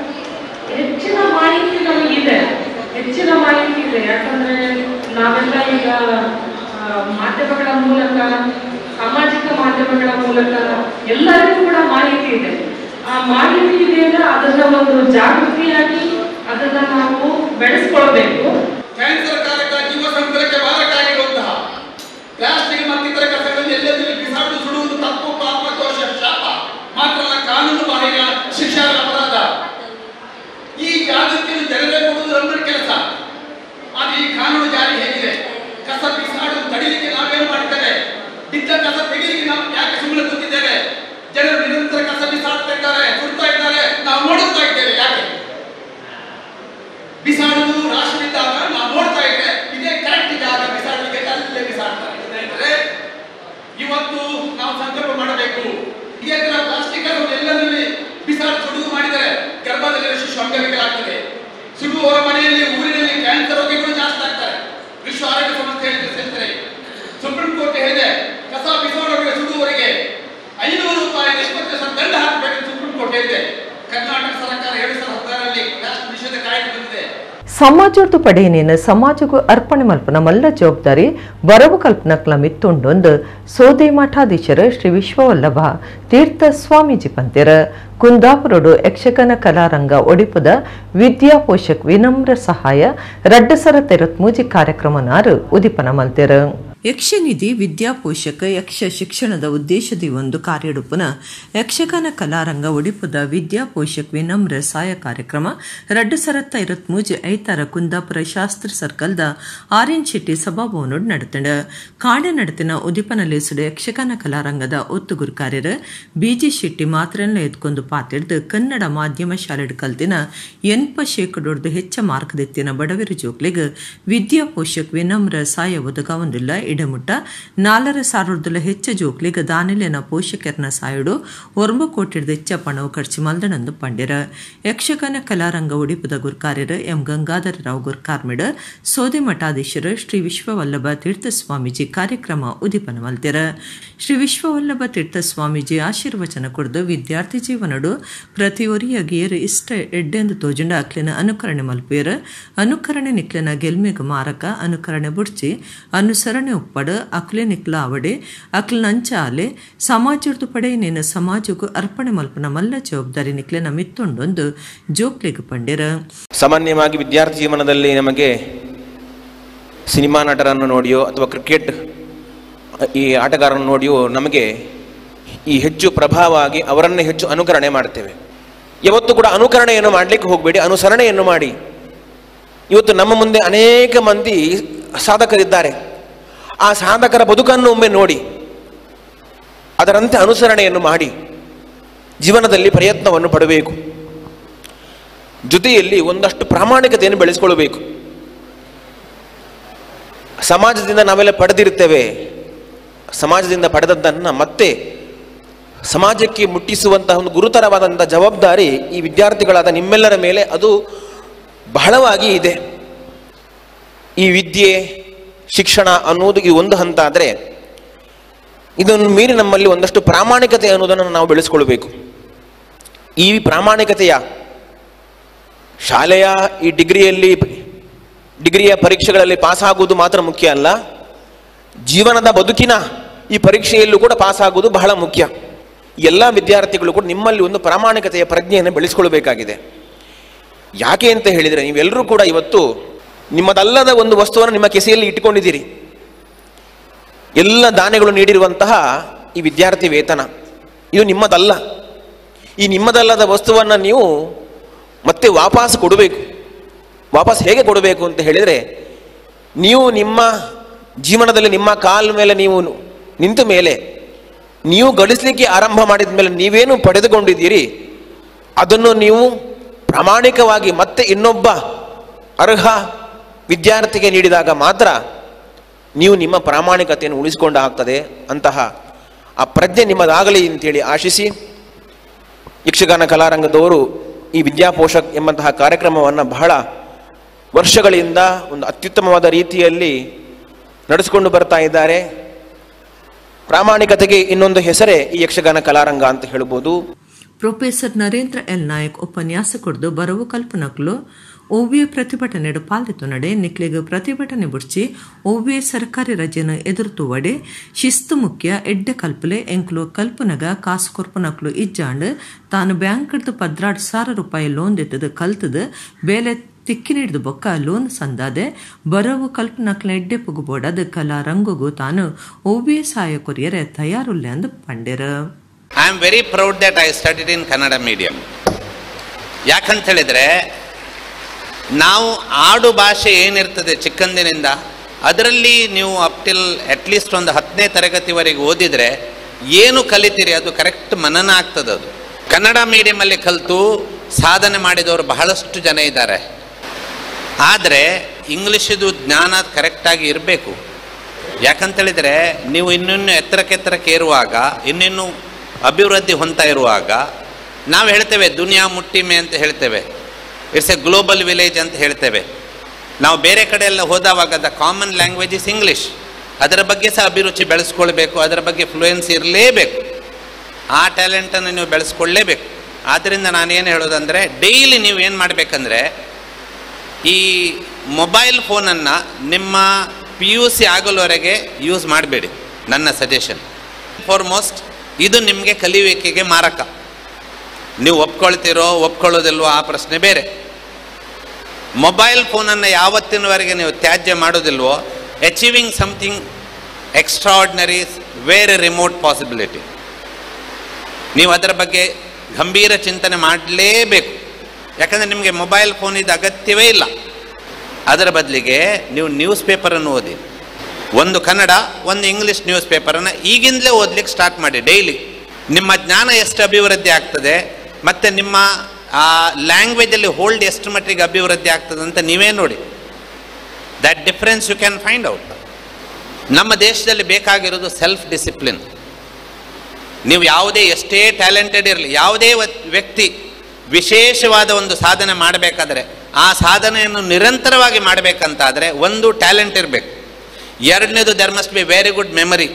ಹೆಚ್ಚಿನ ಮಾಹಿತಿ ನಮಗಿದೆ ಹೆಚ್ಚಿನ ಮಾಹಿತಿ ಇದೆ ಯಾಕಂದ್ರೆ ನಾವೆಲ್ಲ ಈಗ ಆ, ಮಾಧ್ಯಮಗಳ ಮೂಲಕ ಸಾಮಾಜಿಕ ಮಾಧ್ಯಮಗಳ ಮೂಲಕ ಎಲ್ಲರಿಗೂ ಕೂಡ ಮಾಹಿತಿ ಇದೆ ಆ ಮಾಹಿತಿ ಇದೆಯಲ್ಲ ಅದನ್ನ ಒಂದು ಜಾಗೃತಿಯಾಗಿ ಅದನ್ನ ನಾವು ಬೆಳೆಸ್ಕೊಳ್ಬೇಕು ಕ್ಯಾನ್ಸರ್ ಕಾರಕ ಜೀವ ಸಂಕಲಕ್ಕೆ ಮಾರಕಾಗಿರುವಂತಹ ಪ್ಲಾಸ್ಟಿಕ್ ಮತ್ತಿತರ ಕಸಗಳನ್ನು ಎಲ್ಲೆಲ್ಲಿ ಬಿಸಾಡುವುದು ಸುಡುವುದು ತಪ್ಪು ಪಾಪ ದೋಷ ಶಾಪ ಮಾತ್ರ ಅಲ್ಲ ಕಾನೂನು ಬಾಹಿರ ಶಿಕ್ಷಾರ್ಹ ಅಪರಾಧ ಈ ಜಾಗೃತಿಯನ್ನು ಜನರೇ ಕೊಡುವುದು ನಮ್ಮ ಕೆಲಸ ಆದರೆ ಈ ಕಾನೂನು ಜಾರಿ ಹೇಗಿದೆ ಕಸ ಬಿಸಾಡುವುದು ತಡಿಲಿಕ್ಕೆ ನಾವೇನು ಮಾಡ್ತೇವೆ ಬಿದ್ದ ಕಸ ತೆಗಿಲಿಕ್ಕೆ ನಾವು ಯಾಕೆ ಸುಮ್ಮನೆ ಕೂತಿದ್ದೇವೆ ಜನರು ನಿರಂತರ ಕಸ ಬಿಸಾಡ್ತಾ ಇದ್ದಾರೆ ಸುಡ್ತಾ ಇದ್ದಾರೆ ನಾವು ನೋಡುತ್ತಾ ಇದ್ದೇವೆ ಯಾಕೆ ಬಿಸಾಡುವುದು ರಾಷ್ಟ್ರವಿದ್ದಾಗ ನಾವು ನೋಡ್ತಾ ಇದ್ದೆ ಇದೇ ಕರೆಕ್ಟ್ ಜಾಗ ಬಿಸಾಡಲಿಕ್ಕೆ ಅಲ್ಲೇ ಬಿಸಾಡ್ತಾರೆ ಸ್ನೇಹಿತರೆ ಇವತ್ತು ನಾವು ಸಂಕಲ್ಪ ಮಾಡಬೇಕು ಇದೇ ತರ ಪ್ಲಾಸ್ಟಿಕ್ ಅನ್ನು ಎಲ್ಲರಲ್ಲಿ ಬಿಸಾಡಿ ಸುಡುವುದು ಮಾಡಿದರೆ ಗರ್ಭದಲ್ಲಿರುವ ಶಿಶು ಅಂಗವಿಕಲಾಗ್ತದೆ ಸುಡುವವರ ಮನೆಯಲ್ಲಿ ಊರಿನಲ್ಲಿ ಕ್ಯಾನ್ಸರ್ ರೋಗಿಗಳು ಜಾಸ್ತಿ ಆಗ್ತಾರೆ ವಿಶ್ವ ಆರೋಗ್ಯ ಸಂಸ್ಥೆ ಹೇಳಿದೆ ಸ್ನೇಹಿತರೆ ಸುಪ್ರೀಂ ಕೋರ್ಟ್ ಹೇಳಿದೆ ಕಸ ಬಿಸಾಡುವವರಿಗೆ ಸುಡುವವರಿಗೆ ಐನೂರು ರೂಪಾಯಿ ನಿಷ್ಪತ್ತಿ ದಂಡ ಹಾಕಬೇಕು ಸುಪ್ರೀಂ ಕೋರ್ಟ್ ಹೇಳಿದೆ ಕರ್ನಾಟಕ ಸರ್ಕಾರ ಎರಡು ಸಾವಿರದ ಹದಿನಾರರಲ್ಲಿ ಪ್ಲಾಸ್ಟಿಕ್ ನಿಷೇಧ ಕಾಯ್ದೆ ಬಂದಿದೆ ಸಮಾಜದ ಪಡೆಯನೇನು ಸಮಾಜಗೂ ಅರ್ಪಣೆ ಮಲ್ಪನ ಮಲ್ಲ ಜವಾಬ್ದಾರಿ ಬರವು ಕಲ್ಪನಕ್ಲ ಮಿತ್ತುಂಡೊಂದು ಸೋದೆ ಮಠಾಧೀಶರ ಶ್ರೀ ವಿಶ್ವವಲ್ಲಭ ತೀರ್ಥ ಸ್ವಾಮೀಜಿ ಪಂತಿರ ಕುಂದಾಪುರಡು ಯಕ್ಷಗಾನ ಕಲಾರಂಗ ಒಡಿಪುದ ವಿದ್ಯಾ ಪೋಷಕ್ ವಿನಮ್ರ ಸಹಾಯ ರಡ್ಡಸರ ತೆರತ್ಮೂಜಿ ಕಾರ್ಯಕ್ರಮನಾರು ಉದಿಪನ ಮಲ್ತೆರ ಯಕ್ಷನಿಧಿ ವಿದ್ಯಾಪೋಷಕ ಯಕ್ಷ ಶಿಕ್ಷಣದ ಉದ್ದೇಶದಿ ಒಂದು ಕಾರ್ಯಡುಪುನ ಯಕ್ಷಗಾನ ಕಲಾರಂಗ ಒಡಿಪುದ ವಿದ್ಯಾಪೋಷಕ್ ವಿನಮ್ರ ಸಹಾಯ ಕಾರ್ಯಕ್ರಮ ರಡ್ಡು ಸರತ್ತ ಇರತ್ಮೂಜಿ ಐತಾರ ಕುಂದಾಪುರ ಶಾಸ್ತ್ರ ಸರ್ಕಲ್ದ ಆರ್ಯನ್ ಶೆಟ್ಟಿ ಸಭಾಭವನ ನಡತಂಡ ಕಾಡೆ ನಡತಿನ ಉದಿಪನಲೇಸುಡ ಯಕ್ಷಗಾನ ಕಲಾರಂಗದ ಒತ್ತುಗುರು ಕಾರ್ಯರ ಬಿಜಿ ಶೆಟ್ಟಿ ಮಾತ್ರನ್ನ ಎತ್ಕೊಂಡು ಪಾತಿಡ್ದು ಕನ್ನಡ ಮಾಧ್ಯಮ ಶಾಲೆಡ್ ಕಲ್ತಿನ ಎನ್ಪ ಶೇಕಡೊಡ್ದು ಹೆಚ್ಚ ಮಾರ್ಕದೆತ್ತಿನ ಬಡವಿರು ಜೋಕ್ಲಿಗ್ ವಿದ್ಯಾಪೋಷಕ್ ವಿನಮ್ರ ಸಹಾಯ ಒದಗಾವಂದಿಲ್ಲ ಇಡಮುಟ್ಟ ನಾಲ್ಕರ ಸಾವಿರದಲ್ಲ ಹೆಚ್ಚ ಜೋಕ್ಲಿಗ ದಾನಿಲೆನ ಪೋಷಕರನ ಸಾಯುಡು ಒರ್ಮ ಕೋಟಿಡ್ದ ಹೆಚ್ಚ ಪಣವು ಖರ್ಚು ಮಲ್ದನಂದು ಪಂಡ್ಯರ ಯಕ್ಷಗಾನ ಕಲಾರಂಗ ಉಡಿಪುದ ಗುರ್ಕಾರ್ಯರ ಎಂ ಗಂಗಾಧರ ರಾವ್ ಗುರ್ಕಾರ್ಮಿಡ ಸೋದೆ ಮಠಾಧೀಶರ ಶ್ರೀ ವಿಶ್ವವಲ್ಲಭ ತೀರ್ಥ ಸ್ವಾಮೀಜಿ ಕಾರ್ಯಕ್ರಮ ಉದಿಪನ ಮಲ್ತಿರ ಶ್ರೀ ವಿಶ್ವವಲ್ಲಭ ತೀರ್ಥ ಸ್ವಾಮೀಜಿ ಆಶೀರ್ವಚನ ಕುಡ್ದು ವಿದ್ಯಾರ್ಥಿ ಜೀವನಡು ಪ್ರತಿಯೊರಿಯ ಗೇರ್ ಇಷ್ಟ ಎಡ್ಡೆಂದು ತೋಜುಂಡ ಅಕ್ಲಿನ ಅನುಕರಣೆ ಮಲ್ಪಿಯರ ಅನುಕರಣೆ ನಿಕ್ಲಿನ ಗೆಲ್ಮೆಗ ಮಾರಕ ಅನುಕರಣೆ ಬುಡ್ಚಿ ಅನುಸರಣೆ ಉಪ್ಪಡ ಅಕ್ಲೆ ನಿಕ್ಲ ಅವಡೆ ಅಕ್ಲ ನಂಚ ಆಲೆ ಸಮಾಜದ ಪಡೆ ನಿನ್ನ ಸಮಾಜಕ್ಕೂ ಅರ್ಪಣೆ ಮಲ್ಪನ ಮಲ್ಲ ಜವಾಬ್ದಾರಿ ನಿಕ್ಲೆನ ಮಿತ್ತೊಂಡೊಂದು ಜೋಕ್ಲಿಗ ಪಂಡ್ಯರ ಸಾಮಾನ್ಯವಾಗಿ ವಿದ್ಯಾರ್ಥಿ ಜೀವನದಲ್ಲಿ ನಮಗೆ ಸಿನಿಮಾ ನಟರನ್ನು ನೋಡಿಯೋ ಅಥವಾ ಕ್ರಿಕೆಟ್ ಈ ಆಟಗಾರರನ್ನು ನೋಡಿಯೋ ನಮಗೆ ಈ ಹೆಚ್ಚು ಪ್ರಭಾವ ಆಗಿ ಅವರನ್ನೇ ಹೆಚ್ಚು ಅನುಕರಣೆ ಮಾಡ್ತೇವೆ ಯಾವತ್ತೂ ಕೂಡ ಅನುಕರಣೆಯನ್ನು ಮಾಡಲಿಕ್ಕೆ ಹೋಗಬೇಡಿ ಅನುಸರಣೆಯನ್ನು ಮಾಡಿ ಇವತ್ತು ನಮ್ಮ ಮುಂದೆ ಅನೇಕ ಮಂದಿ ಸಾಧಕರಿದ್ದಾರೆ ಆ ಸಾಧಕರ ಬದುಕನ್ನು ಒಮ್ಮೆ ನೋಡಿ ಅದರಂತೆ ಅನುಸರಣೆಯನ್ನು ಮಾಡಿ ಜೀವನದಲ್ಲಿ ಪ್ರಯತ್ನವನ್ನು ಪಡಬೇಕು ಜೊತೆಯಲ್ಲಿ ಒಂದಷ್ಟು ಪ್ರಾಮಾಣಿಕತೆಯನ್ನು ಬೆಳೆಸಿಕೊಳ್ಳಬೇಕು ಸಮಾಜದಿಂದ ನಾವೆಲ್ಲ ಪಡೆದಿರ್ತೇವೆ ಸಮಾಜದಿಂದ ಪಡೆದದ್ದನ್ನು ಮತ್ತೆ ಸಮಾಜಕ್ಕೆ ಮುಟ್ಟಿಸುವಂತಹ ಒಂದು ಗುರುತರವಾದಂಥ ಜವಾಬ್ದಾರಿ ಈ ವಿದ್ಯಾರ್ಥಿಗಳಾದ ನಿಮ್ಮೆಲ್ಲರ ಮೇಲೆ ಅದು ಬಹಳವಾಗಿ ಇದೆ ಈ ವಿದ್ಯೆ ಶಿಕ್ಷಣ ಅನ್ನೋದು ಈ ಒಂದು ಹಂತ ಆದರೆ ಇದನ್ನು ಮೀರಿ ನಮ್ಮಲ್ಲಿ ಒಂದಷ್ಟು ಪ್ರಾಮಾಣಿಕತೆ ಅನ್ನೋದನ್ನು ನಾವು ಬೆಳೆಸ್ಕೊಳ್ಬೇಕು ಈ ಪ್ರಾಮಾಣಿಕತೆಯ ಶಾಲೆಯ ಈ ಡಿಗ್ರಿಯಲ್ಲಿ ಡಿಗ್ರಿಯ ಪರೀಕ್ಷೆಗಳಲ್ಲಿ ಪಾಸಾಗುವುದು ಮಾತ್ರ ಮುಖ್ಯ ಅಲ್ಲ ಜೀವನದ ಬದುಕಿನ ಈ ಪರೀಕ್ಷೆಯಲ್ಲೂ ಕೂಡ ಪಾಸಾಗುವುದು ಬಹಳ ಮುಖ್ಯ ಎಲ್ಲ ವಿದ್ಯಾರ್ಥಿಗಳು ಕೂಡ ನಿಮ್ಮಲ್ಲಿ ಒಂದು ಪ್ರಾಮಾಣಿಕತೆಯ ಪ್ರಜ್ಞೆಯನ್ನು ಬೆಳೆಸ್ಕೊಳ್ಬೇಕಾಗಿದೆ ಯಾಕೆ ಅಂತ ಹೇಳಿದರೆ ನೀವೆಲ್ಲರೂ ಕೂಡ ಇವತ್ತು ನಿಮ್ಮದಲ್ಲದ ಒಂದು ವಸ್ತುವನ್ನು ನಿಮ್ಮ ಕೆಸೆಯಲ್ಲಿ ಇಟ್ಟುಕೊಂಡಿದ್ದೀರಿ ಎಲ್ಲ ದಾನಿಗಳು ನೀಡಿರುವಂತಹ ಈ ವಿದ್ಯಾರ್ಥಿ ವೇತನ ಇದು ನಿಮ್ಮದಲ್ಲ ಈ ನಿಮ್ಮದಲ್ಲದ ವಸ್ತುವನ್ನು ನೀವು ಮತ್ತೆ ವಾಪಸ್ ಕೊಡಬೇಕು ವಾಪಸ್ ಹೇಗೆ ಕೊಡಬೇಕು ಅಂತ ಹೇಳಿದರೆ ನೀವು ನಿಮ್ಮ ಜೀವನದಲ್ಲಿ ನಿಮ್ಮ ಕಾಲ ಮೇಲೆ ನೀವು ನಿಂತ ಮೇಲೆ ನೀವು ಗಳಿಸಲಿಕ್ಕೆ ಆರಂಭ ಮಾಡಿದ ಮೇಲೆ ನೀವೇನು ಪಡೆದುಕೊಂಡಿದ್ದೀರಿ ಅದನ್ನು ನೀವು ಪ್ರಾಮಾಣಿಕವಾಗಿ ಮತ್ತೆ ಇನ್ನೊಬ್ಬ ಅರ್ಹ ವಿದ್ಯಾರ್ಥಿಗೆ ನೀಡಿದಾಗ ಮಾತ್ರ ನೀವು ನಿಮ್ಮ ಪ್ರಾಮಾಣಿಕತೆಯನ್ನು ಉಳಿಸಿಕೊಂಡ ಆಗ್ತದೆ ಅಂತಹ ಆ ಪ್ರಜ್ಞೆ ನಿಮ್ಮದಾಗಲಿ ಅಂತೇಳಿ ಆಶಿಸಿ ಯಕ್ಷಗಾನ ಕಲಾರಂಗದವರು ಈ ವಿದ್ಯಾಪೋಷಕ್ ಎಂಬಂತಹ ಕಾರ್ಯಕ್ರಮವನ್ನು ಬಹಳ ವರ್ಷಗಳಿಂದ ಒಂದು ಅತ್ಯುತ್ತಮವಾದ ರೀತಿಯಲ್ಲಿ ನಡೆಸಿಕೊಂಡು ಬರ್ತಾ ಇದ್ದಾರೆ ಪ್ರಾಮಾಣಿಕತೆಗೆ ಇನ್ನೊಂದು ಹೆಸರೇ ಈ ಯಕ್ಷಗಾನ ಕಲಾರಂಗ ಅಂತ ಹೇಳ್ಬೋದು ಪ್ರೊಫೆಸರ್ ನರೇಂದ್ರ ಎಲ್ ನಾಯಕ್ ಉಪನ್ಯಾಸ ಕೊಡ್ದು ಬರವು ಕಲ್ಪನಕ್ಲು ಓವಿಯ ಪ್ರತಿಭಟನೆಡು ಪಾಲ್ದಿತ್ತು ನಡೆ ನಿಕ್ಲಿಗೆ ಪ್ರತಿಭಟನೆ ಬುಡ್ಚಿ ಓವಿಯ ಸರ್ಕಾರಿ ರಜೆನ ಎದುರ್ತು ವಡೆ ಶಿಸ್ತು ಮುಖ್ಯ ಎಡ್ಡೆ ಕಲ್ಪಲೆ ಎಂಕ್ಲು ಕಲ್ಪನಗ ಕಾಸು ಕೊರ್ಪನಕ್ಲು ಇಜ್ಜಾಂಡ್ ತಾನು ಬ್ಯಾಂಕ್ ಹಿಡ್ದು ಪದ್ರಾಡ್ ಸಾವಿರ ರೂಪಾಯಿ ಲೋನ್ ದೆತ್ತದು ಕಲ್ತದು ಬೇಲೆ ತಿಕ್ಕಿನಿಡ್ದು ಬೊಕ್ಕ ಲೋನ್ ಸಂದಾದೆ ಬರವು ಕಲ್ಪನಕ್ಲ ಎಡ್ಡೆ ಪುಗುಬೋಡದು ಕಲಾ ರಂಗುಗು ತಾನು ಓವಿಯ ಸಹಾಯ ಕೊರಿಯರೆ ತಯಾರುಲ್ಲೆ ಅಂದು ಪಂಡೆರ I am very proud that I studied in Kannada medium ಯಾಕಂತ ಹೇಳಿದ್ರೆ ನಾವು ಆಡು ಭಾಷೆ ಏನಿರ್ತದೆ ಚಿಕ್ಕಂದಿನಿಂದ ಅದರಲ್ಲಿ ನೀವು ಅಪ್ ಟಿಲ್ ಅಟ್ಲೀಸ್ಟ್ ಒಂದು ಹತ್ತನೇ ತರಗತಿವರೆಗೆ ಓದಿದರೆ ಏನು ಕಲಿತೀರಿ ಅದು ಕರೆಕ್ಟ್ ಮನನ ಆಗ್ತದೆ ಅದು ಕನ್ನಡ ಮೀಡಿಯಮಲ್ಲಿ ಕಲಿತು ಸಾಧನೆ ಮಾಡಿದವರು ಬಹಳಷ್ಟು ಜನ ಇದ್ದಾರೆ ಆದರೆ ಇಂಗ್ಲೀಷಿದು ಜ್ಞಾನ ಕರೆಕ್ಟಾಗಿ ಇರಬೇಕು ಯಾಕಂತೇಳಿದರೆ ನೀವು ಇನ್ನಿನ್ನು ಎತ್ತರಕ್ಕೆ ಎತ್ತರಕ್ಕೆ ಏರುವಾಗ ಇನ್ನಿನ್ನು ಅಭಿವೃದ್ಧಿ ಹೊಂದ್ತಾ ಇರುವಾಗ ನಾವು ಹೇಳ್ತೇವೆ ದುನಿಯಾ ಮುಟ್ಟಿಮೆ ಅಂತ ಹೇಳ್ತೇವೆ ಇಟ್ಸ್ ಎ ಗ್ಲೋಬಲ್ ವಿಲೇಜ್ ಅಂತ ಹೇಳ್ತೇವೆ ನಾವು ಬೇರೆ ಕಡೆ ಎಲ್ಲ ಹೋದವಾಗ the common language is English ಅದರ ಬಗ್ಗೆ ಸಹ ಅಭಿರುಚಿ ಬೆಳೆಸ್ಕೊಳ್ಬೇಕು ಅದರ ಬಗ್ಗೆ ಫ್ಲೂಯೆನ್ಸಿ ಇರಲೇಬೇಕು ಆ ಟ್ಯಾಲೆಂಟನ್ನು ನೀವು ಬೆಳೆಸ್ಕೊಳ್ಳೇಬೇಕು ಆದ್ದರಿಂದ ನಾನೇನು ಹೇಳೋದಂದರೆ ಡೈಲಿ ನೀವು ಏನು ಮಾಡಬೇಕಂದ್ರೆ ಈ ಮೊಬೈಲ್ ಫೋನನ್ನು ನಿಮ್ಮ ಪಿ ಯು ಸಿ ಆಗಲವರೆಗೆ ಯೂಸ್ ಮಾಡಬೇಡಿ ನನ್ನ ಸಜೆಷನ್ ಫಾರ್ಮೋಸ್ಟ್ ಇದು ನಿಮಗೆ ಕಲಿಯುವಿಕೆಗೆ ಮಾರಕ ನೀವು ಒಪ್ಕೊಳ್ತೀರೋ ಒಪ್ಕೊಳ್ಳೋದಿಲ್ವೋ ಆ ಪ್ರಶ್ನೆ ಬೇರೆ ಮೊಬೈಲ್ ಫೋನನ್ನು ಯಾವತ್ತಿನವರೆಗೆ ನೀವು ತ್ಯಾಜ್ಯ ಮಾಡೋದಿಲ್ವೋ achieving something extraordinary very remote possibility ನೀವು ಅದರ ಬಗ್ಗೆ ಗಂಭೀರ ಚಿಂತನೆ ಮಾಡಲೇಬೇಕು ಯಾಕಂದರೆ ನಿಮಗೆ ಮೊಬೈಲ್ ಫೋನ್ ಇದು ಅಗತ್ಯವೇ ಇಲ್ಲ ಅದರ ಬದಲಿಗೆ ನೀವು ನ್ಯೂಸ್ ಪೇಪರನ್ನು ಓದಿ ಒಂದು ಕನ್ನಡ ಒಂದು ಇಂಗ್ಲೀಷ್ ನ್ಯೂಸ್ ಪೇಪರನ್ನು ಈಗಿಂದಲೇ ಓದ್ಲಿಕ್ಕೆ ಸ್ಟಾರ್ಟ್ ಮಾಡಿ ಡೈಲಿ ನಿಮ್ಮ ಜ್ಞಾನ ಎಷ್ಟು ಅಭಿವೃದ್ಧಿ ಆಗ್ತದೆ ಮತ್ತು ನಿಮ್ಮ ಆ ಲ್ಯಾಂಗ್ವೇಜಲ್ಲಿ ಹೋಲ್ಡ್ ಎಷ್ಟು ಮಟ್ಟಿಗೆ ಅಭಿವೃದ್ಧಿ ಆಗ್ತದೆ ಅಂತ ನೀವೇ ನೋಡಿ that difference you can find out ನಮ್ಮ ದೇಶದಲ್ಲಿ ಬೇಕಾಗಿರೋದು ಸೆಲ್ಫ್ ಡಿಸಿಪ್ಲಿನ್ ನೀವು ಯಾವುದೇ ಎಷ್ಟೇ ಟ್ಯಾಲೆಂಟೆಡ್ ಇರಲಿ ಯಾವುದೇ ವ- ವ್ಯಕ್ತಿ ವಿಶೇಷವಾದ ಒಂದು ಸಾಧನೆ ಮಾಡಬೇಕಾದ್ರೆ ಆ ಸಾಧನೆಯನ್ನು ನಿರಂತರವಾಗಿ ಮಾಡಬೇಕಂತಾದರೆ ಒಂದು ಟ್ಯಾಲೆಂಟ್ ಇರಬೇಕು ಎರಡನೇದು there must be very good memory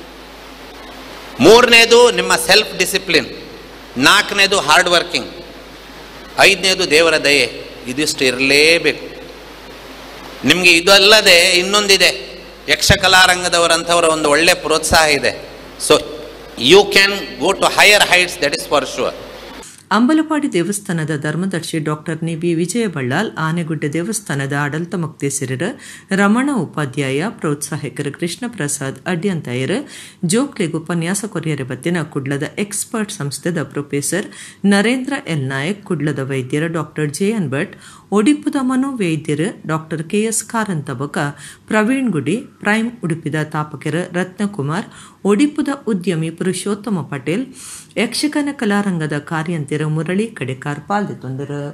ಮೂರನೇದು ನಿಮ್ಮ ಸೆಲ್ಫ್ ಡಿಸಿಪ್ಲಿನ್ ನಾಲ್ಕನೇದು ಹಾರ್ಡ್ ವರ್ಕಿಂಗ್ ಐದನೇದು ದೇವರ ದಯೆ ಇದಿಷ್ಟು ಇರಲೇಬೇಕು ನಿಮಗೆ ಇದು ಅಲ್ಲದೆ ಇನ್ನೊಂದಿದೆ ಯಕ್ಷಕಲಾರಂಗದವರಂಥವರ ಒಂದು ಒಳ್ಳೆ ಪ್ರೋತ್ಸಾಹ ಇದೆ so you can go to higher heights that is for sure Ambalpady ದೇವಸ್ಥಾನದ ಧರ್ಮದರ್ಶಿ doctor N B Vijaya Ballal Anegudde ದೇವಸ್ಥಾನದ ಆಡಳಿತ ಮುಕ್ತೇಸರರ ರಮಣ ಉಪಾಧ್ಯಾಯ ಪ್ರೋತ್ಸಾಹಕರು ಕೃಷ್ಣ ಪ್ರಸಾದ್ ಅಡ್ಯಂತಾಯರ್ ಜೋಕ್ಲೆಗ್ ಉಪನ್ಯಾಸ ಕೊರಿಯರ ಬತ್ತಿನ ಕುಡ್ಲದ ಎಕ್ಸ್ಪರ್ಟ್ ಸಂಸ್ಥೆದ ಪ್ರೊಫೆಸರ್ ನರೇಂದ್ರ ಎಲ್ ನಾಯಕ್ ಕುಡ್ಲದ ವೈದ್ಯರ ಡಾಕ್ಟರ್ ಜೆ ಎನ್ ಭಟ್ ಒಡಿಪುದ ಮನೋವೈದ್ಯರು ಡಾಕ್ಟರ್ ಕೆ ಎಸ್ ಕಾರಂತ ಬೊಕ ಪ್ರವೀಣ್ ಗುಡಿ ಪ್ರೈಮ್ ಉಡುಪಿದ ತಾಪಕರ ರತ್ನಕುಮಾರ್ ಒಡಿಪುದ ಉದ್ಯಮಿ ಪುರುಷೋತ್ತಮ ಪಟೇಲ್ ಯಕ್ಷಗಾನ ಕಲಾರಂಗದ ಕಾರ್ಯಂತಿರ ಮುರಳಿ ಕಡೆಕಾರ್ ಪಾಲ್ದಿತೊಂದರು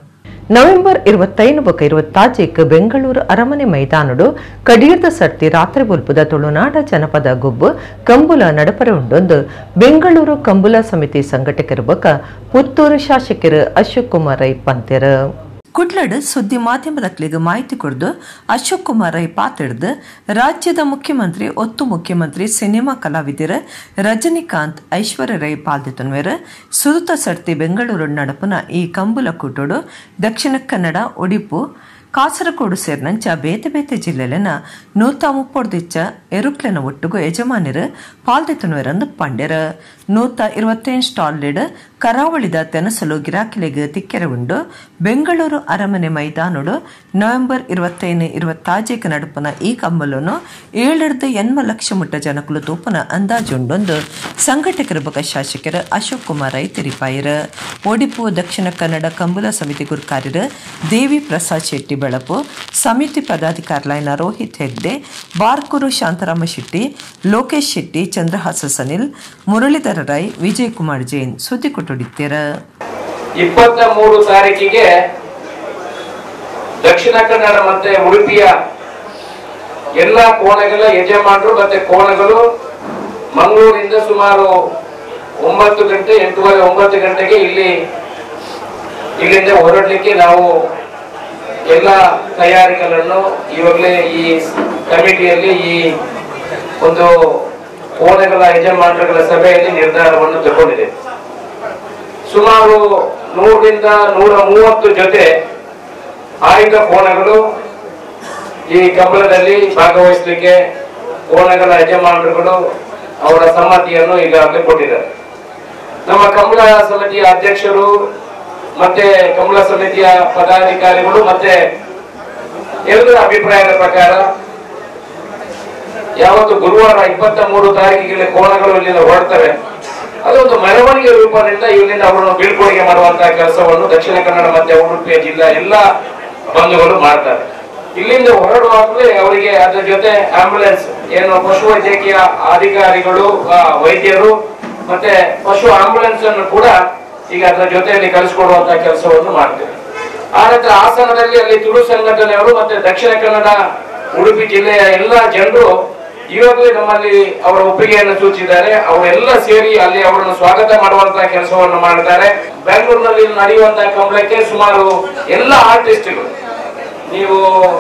ನವೆಂಬರ್ ಇರುವತ್ತೈದು ಬೊಕ ಇರುವತ್ತಾಜೆಕ್ ಬೆಂಗಳೂರು ಅರಮನೆ ಮೈದಾನಡು ಕಡೀರ್ದ ಸರ್ತಿ ರಾತ್ರಿ ಬುಲ್ಪುದ ತುಳುನಾಡ ಜನಪದ ಗುಬ್ಬು ಕಂಬುಲ ನಡಪರೆ ಉಂಡೊಂದು ಬೆಂಗಳೂರು ಕಂಬುಲ ಸಮಿತಿ ಸಂಘಟಕರು ಬೊಕ ಪುತ್ತೂರು ಶಾಸಕರು ಅಶೋಕ್ ಕುಮಾರ್ ರೈ ಪಂತೆರ್ ಕುಡ್ಲಡ್ ಸುದ್ದಿ ಮಾಧ್ಯಮದಕ್ಲಿಗೆ ಮಾಹಿತಿ ಕೊಡ್ದು ಅಶೋಕ್ ಕುಮಾರ್ ರೈ ಪಾತಿಡ್ದು ರಾಜ್ಯದ ಮುಖ್ಯಮಂತ್ರಿ ಒತ್ತು ಮುಖ್ಯಮಂತ್ರಿ ಸಿನಿಮಾ ಕಲಾವಿದರ ರಜನಿಕಾಂತ್ ಐಶ್ವರ್ಯ ರೈ ಪಾಲ್ದಿತನ್ವೇರ್ ಸುದುತ ಸರ್ತಿ ಬೆಂಗಳೂರು ನಡಪುನ ಈ ಕಂಬುಲ ಕೂಟೋಡು ದಕ್ಷಿಣ ಕನ್ನಡ ಉಡುಪು ಕಾಸರಗೋಡು ಸೇರಿನಂಚ ಬೇತೆ ಬೇತೆ ಜಿಲ್ಲೆಲೆನ ನೂತ ಮುಪ್ಪೊಡ್ದಿಚ್ಚ ಎರುಕ್ಲೆನ ಒಟ್ಟುಗು ಯಜಮಾನಿರು ಪಾಲ್ದಿತನ್ವೇರಂದು ಪಂಡ್ಯರ ನೂತ ಇರುವತ್ತೇಳು ಸ್ಟಾಲ್ ಲಿಡ್ ಕರಾವಳಿದ ತೆನಸಲು ಗಿರಾಕಿಲೆಗೆ ತಿಕ್ಕೆರೆ ಉಂಡು ಬೆಂಗಳೂರು ಅರಮನೆ ಮೈದಾನುಡು ನವೆಂಬರ್ ಇರುವತ್ತೈದು ಇರುವತ್ತಾಜೇಕ ನಡುಪನ ಈ ಕಂಬಲನ್ನು ಏಳಿಡ್ದು ಎನ್ಮ ಲಕ್ಷ ಮುಟ್ಟ ಜನಕುಲು ತೂಪನ ಅಂದಾಜುಂಡೊಂದು ಸಂಘಟಕರ ಬಗ ಶಾಸಕರ ಅಶೋಕ್ ಕುಮಾರ್ ರೈ ತಿರಿಪಾಯಿರ ಒಡಿಪು ದಕ್ಷಿಣ ಕನ್ನಡ ಕಂಬುಲ ಸಮಿತಿ ಗುರ್ಕಾರ್ಯರು ದೇವಿ ಪ್ರಸಾದ್ ಶೆಟ್ಟಿ ಬೆಳಪು ಸಮಿತಿ ಪದಾಧಿಕಾರಿಲೈನ ರೋಹಿತ್ ಹೆಗ್ಡೆ ಬಾರ್ಕೂರು ಶಾಂತರಾಮ ಶೆಟ್ಟಿ ಲೋಕೇಶ್ ಶೆಟ್ಟಿ ಚಂದ್ರಹಾಸ ಸನಿಲ್ ಮುರಳೀಧರ ರೈ ವಿಜಯ್ ಕುಮಾರ್ ಜೈನ್ ಸುದ್ದಿ ಕೊಟ್ಟೊಡಿದ್ದೀರ ಇಪ್ಪತ್ತ ಮೂರು ತಾರೀಕಿಗೆ ದಕ್ಷಿಣ ಕನ್ನಡ ಮತ್ತೆ ಉಡುಪಿಯ ಎಲ್ಲ ಕೋಣಗಳ ಯಜಮಾನರು ಮತ್ತೆ ಕೋಣಗಳು ಮಂಗಳೂರಿಂದ ಸುಮಾರು ಒಂಬತ್ತು ಗಂಟೆ ಎಂಟೂವರೆ ಒಂಬತ್ತು ಗಂಟೆಗೆ ಇಲ್ಲಿ ಇಲ್ಲಿಂದ ಹೊರಡಲಿಕ್ಕೆ ನಾವು ಎಲ್ಲ ತಯಾರಿಗಳನ್ನು ಇವಾಗಲೇ ಈ ಕಮಿಟಿಯಲ್ಲಿ ಈ ಒಂದು ಕೋಣಗಳ ಯಜಮಾನರುಗಳ ಸಭೆಯಲ್ಲಿ ನಿರ್ಧಾರವನ್ನು ತಗೊಂಡಿದೆ ಸುಮಾರು ನೂರರಿಂದ ನೂರ ಮೂವತ್ತು ಜೊತೆ ಆಯ್ದ ಕೋಣಗಳು ಈ ಕಂಬಳದಲ್ಲಿ ಭಾಗವಹಿಸಲಿಕ್ಕೆ ಕೋಣಗಳ ಯಜಮಾನರುಗಳು ಅವರ ಸಮ್ಮತಿಯನ್ನು ಈಗಾಗಲೇ ಕೊಟ್ಟಿದ್ದಾರೆ ನಮ್ಮ ಕಂಬಳ ಸಮಿತಿಯ ಅಧ್ಯಕ್ಷರು ಮತ್ತೆ ಕಂಬಳ ಸಮಿತಿಯ ಪದಾಧಿಕಾರಿಗಳು ಮತ್ತೆ ಎಲ್ಲರ ಅಭಿಪ್ರಾಯದ ಪ್ರಕಾರ ಯಾವತ್ತು ಗುರುವಾರ ಇಪ್ಪತ್ತ ಮೂರು ತಾರೀಕಿಗೆ ಕೋಣಗಳು ಇಲ್ಲಿಂದ ಹೊರಡ್ತವೆ ಅದೊಂದು ಮೆರವಣಿಗೆ ರೂಪದಿಂದ ಇಲ್ಲಿಂದ ಅವರನ್ನು ಬೀಳ್ಕೊಡುಗೆ ಮಾಡುವಂತಹ ಕೆಲಸವನ್ನು ದಕ್ಷಿಣ ಕನ್ನಡ ಮತ್ತೆ ಉಡುಪಿಯ ಜಿಲ್ಲಾ ಎಲ್ಲ ಬಂಧುಗಳು ಮಾಡ್ತಾರೆ ಇಲ್ಲಿಂದ ಹೊರಡುವಾಗಲೇ ಅವರಿಗೆ ಅದರ ಜೊತೆ ಆಂಬ್ಯುಲೆನ್ಸ್ ಏನು ಪಶು ವೈದ್ಯಕೀಯ ಅಧಿಕಾರಿಗಳು ಆ, ವೈದ್ಯರು ಮತ್ತೆ ಪಶು ಆಂಬ್ಯುಲೆನ್ಸ್ ಅನ್ನು ಕೂಡ ಈಗ ಅದರ ಜೊತೆಯಲ್ಲಿ ಕಳಿಸ್ಕೊಡುವಂತಹ ಕೆಲಸವನ್ನು ಮಾಡ್ತೇವೆ ಆ ನಂತರ ಹಾಸನದಲ್ಲಿ ಅಲ್ಲಿ ತುಳು ಸಂಘಟನೆಯವರು ಮತ್ತೆ ದಕ್ಷಿಣ ಕನ್ನಡ ಉಡುಪಿ ಜಿಲ್ಲೆಯ ಎಲ್ಲ ಜನರು ಈವಾಗಲೇ ನಮ್ಮಲ್ಲಿ ಅವರ ಒಪ್ಪಿಗೆಯನ್ನು ಸೂಚಿಸಿದ್ದಾರೆ ಅವರೆಲ್ಲ ಸೇರಿ ಅಲ್ಲಿ ಅವರನ್ನು ಸ್ವಾಗತ ಮಾಡುವಂತಹ ಕೆಲಸವನ್ನು ಮಾಡ್ತಾರೆ ಬೆಂಗಳೂರಿನಲ್ಲಿ ನಡೆಯುವಂತಹ ಕಂಬಳಕ್ಕೆ ಸುಮಾರು ಎಲ್ಲ ಆರ್ಟಿಸ್ಟ್ಗಳು ನೀವು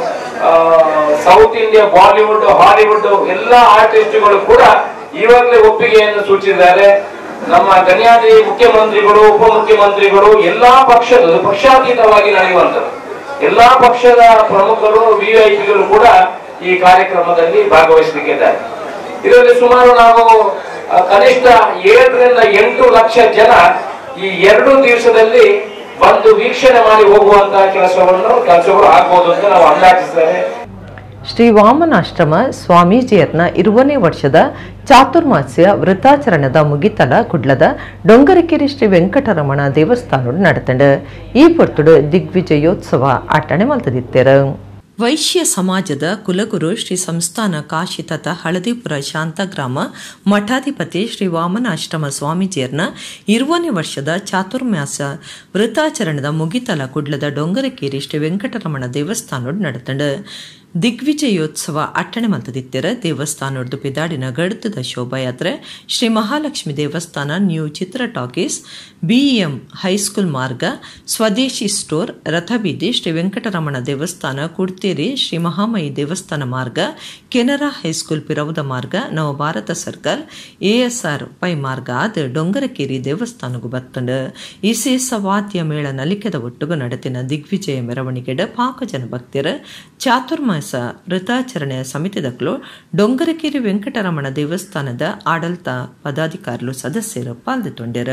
ಸೌತ್ ಇಂಡಿಯಾ ಬಾಲಿವುಡ್ ಹಾಲಿವುಡ್ ಎಲ್ಲ ಆರ್ಟಿಸ್ಟ್ಗಳು ಕೂಡ ಈವಾಗಲೇ ಒಪ್ಪಿಗೆಯನ್ನು ಸೂಚಿಸಿದ್ದಾರೆ ನಮ್ಮ ಗಣ್ಯಾದಿ ಮುಖ್ಯಮಂತ್ರಿಗಳು ಉಪಮುಖ್ಯಮಂತ್ರಿಗಳು ಎಲ್ಲಾ ಪಕ್ಷದ ಪಕ್ಷಾತೀತವಾಗಿ ನಡೆಯುವಂಥದ್ದು ಎಲ್ಲಾ ಪಕ್ಷದ ಪ್ರಮುಖರು ವಿಐಪಿಗಳು ಕೂಡ ಈ ಕಾರ್ಯಕ್ರಮದಲ್ಲಿ ಭಾಗವಹಿಸಲಿಕ್ಕಿದ್ದಾರೆ ಇದರಲ್ಲಿ ಸುಮಾರು ನಾವು ಆ, ಕನಿಷ್ಠ ಏಳರಿಂದ ಎಂಟು ಲಕ್ಷ ಜನ ಈ ಎರಡು ದಿವಸದಲ್ಲಿ ಬಂದು ವೀಕ್ಷಣೆ ಮಾಡಿ ಹೋಗುವಂತಹ ಕೆಲಸವನ್ನು ಕೆಲಸಗಳು ಆಗ್ಬೋದು ಅಂತ ನಾವು ಅಂದಾಜಿಸ್ತೇವೆ ಶ್ರೀ ವಾಮನಾಶ್ರಮ ಸ್ವಾಮೀಜಿಯರ್ನ ಇರುವನೇ ವರ್ಷದ ಚಾತುರ್ಮಾಸ್ಯ ವೃತ್ತಾಚರಣದ ಮುಗಿತಲ ಕುಡ್ಲದ ಡೊಂಗರಕಿರಿ ಶ್ರೀ ವೆಂಕಟರಮಣ ದೇವಸ್ಥಾನ ನಡೆತಂಡ ಈ ಪೊರ್ತುಡು ದಿಗ್ವಿಜಯೋತ್ಸವ ಆಟಣೆ ಮಲ್ತದಿತ್ತೆರ ವೈಶ್ಯ ಸಮಾಜದ ಕುಲಗುರು ಶ್ರೀ ಸಂಸ್ಥಾನ ಕಾಶಿತತ ಹಳದಿಪುರ ಶಾಂತಗ್ರಾಮ ಮಠಾಧಿಪತಿ ಶ್ರೀ ವಾಮನಾಶ್ರಮ ಸ್ವಾಮೀಜಿಯರ್ನ ಇರುವನೇ ವರ್ಷದ ಚಾತುರ್ಮಾಸ ವೃತ್ತಾಚರಣದ ಮುಗಿತಲ ಕುಡ್ಲದ ಡೊಂಗರಕೇರಿ ಶ್ರೀ ವೆಂಕಟರಮಣ ದೇವಸ್ಥಾನ ನಡೆತಂಡ ದಿಗ್ವಿಜಯೋತ್ಸವ ಅಟ್ಟಣೆ ಮಲ್ತದಿತ್ತೆರ ದೇವಸ್ಥಾನದ ಪಿದಾಡಿನ ಗಡುತದ ಶೋಭಾಯಾತ್ರೆ ಶ್ರೀ ಮಹಾಲಕ್ಷ್ಮಿ ದೇವಸ್ಥಾನ new Chitra talkies BEM high school ಮಾರ್ಗ ಸ್ವದೇಶಿ ಸ್ಟೋರ್ ರಥಬೀದಿ ಶ್ರೀ ವೆಂಕಟರಮಣ ದೇವಸ್ಥಾನ ಕುಡ್ತೇರಿ ಶ್ರೀ ಮಹಾಮಯಿ ದೇವಸ್ಥಾನ ಮಾರ್ಗ ಕೆನರಾ ಹೈಸ್ಕೂಲ್ ಪಿರವದ ಮಾರ್ಗ ನವಭಾರತ ಸರ್ಕಲ್ ಎಎಸ್ಆರ್ ಪೈ ಮಾರ್ಗ ಆದ ಡೊಂಗರಕೇರಿ ದೇವಸ್ಥಾನಗೂ ಬತ್ತಂಡ ಇಸೇಸ ವಾದ್ಯ ಮೇಳ ನಲಿಕೆದ ಒಟ್ಟುಗು ನಡೆತಿನ ದಿಗ್ವಿಜಯ ಮೆರವಣಿಗೆಡ ಪಾಕ ಜನ ಭಕ್ತರ ಚಾತುರ್ಮಾಸ ವೃತಾಚರಣೆಯ ಸಮಿತಿದಕ್ಲು ಡೊಂಗರಕೇರಿ ವೆಂಕಟರಮಣ ದೇವಸ್ಥಾನದ ಆಡಳಿತ ಪದಾಧಿಕಾರಿಗಳು ಸದಸ್ಯರು ಪಾಲ್ಗೊಂಡಿರ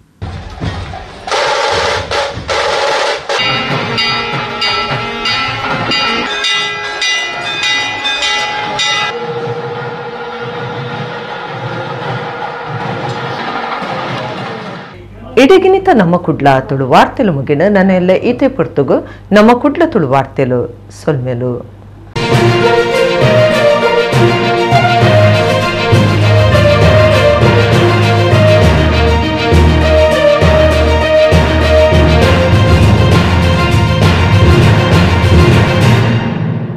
ಇಡಗಿನಿತ ನಮ್ಮ ಕುಡ್ಲ ತುಳು ವಾರ್ತೆಲು ಮುಗಿನ ನನ್ನ ಎಲ್ಲ ಈತೆ ಪುರ್ತುಗು ನಮ್ಮ ಕುಡ್ಲ ತುಳು ವಾರ್ತೆಲು ಸೊಲ್ಮೆಲು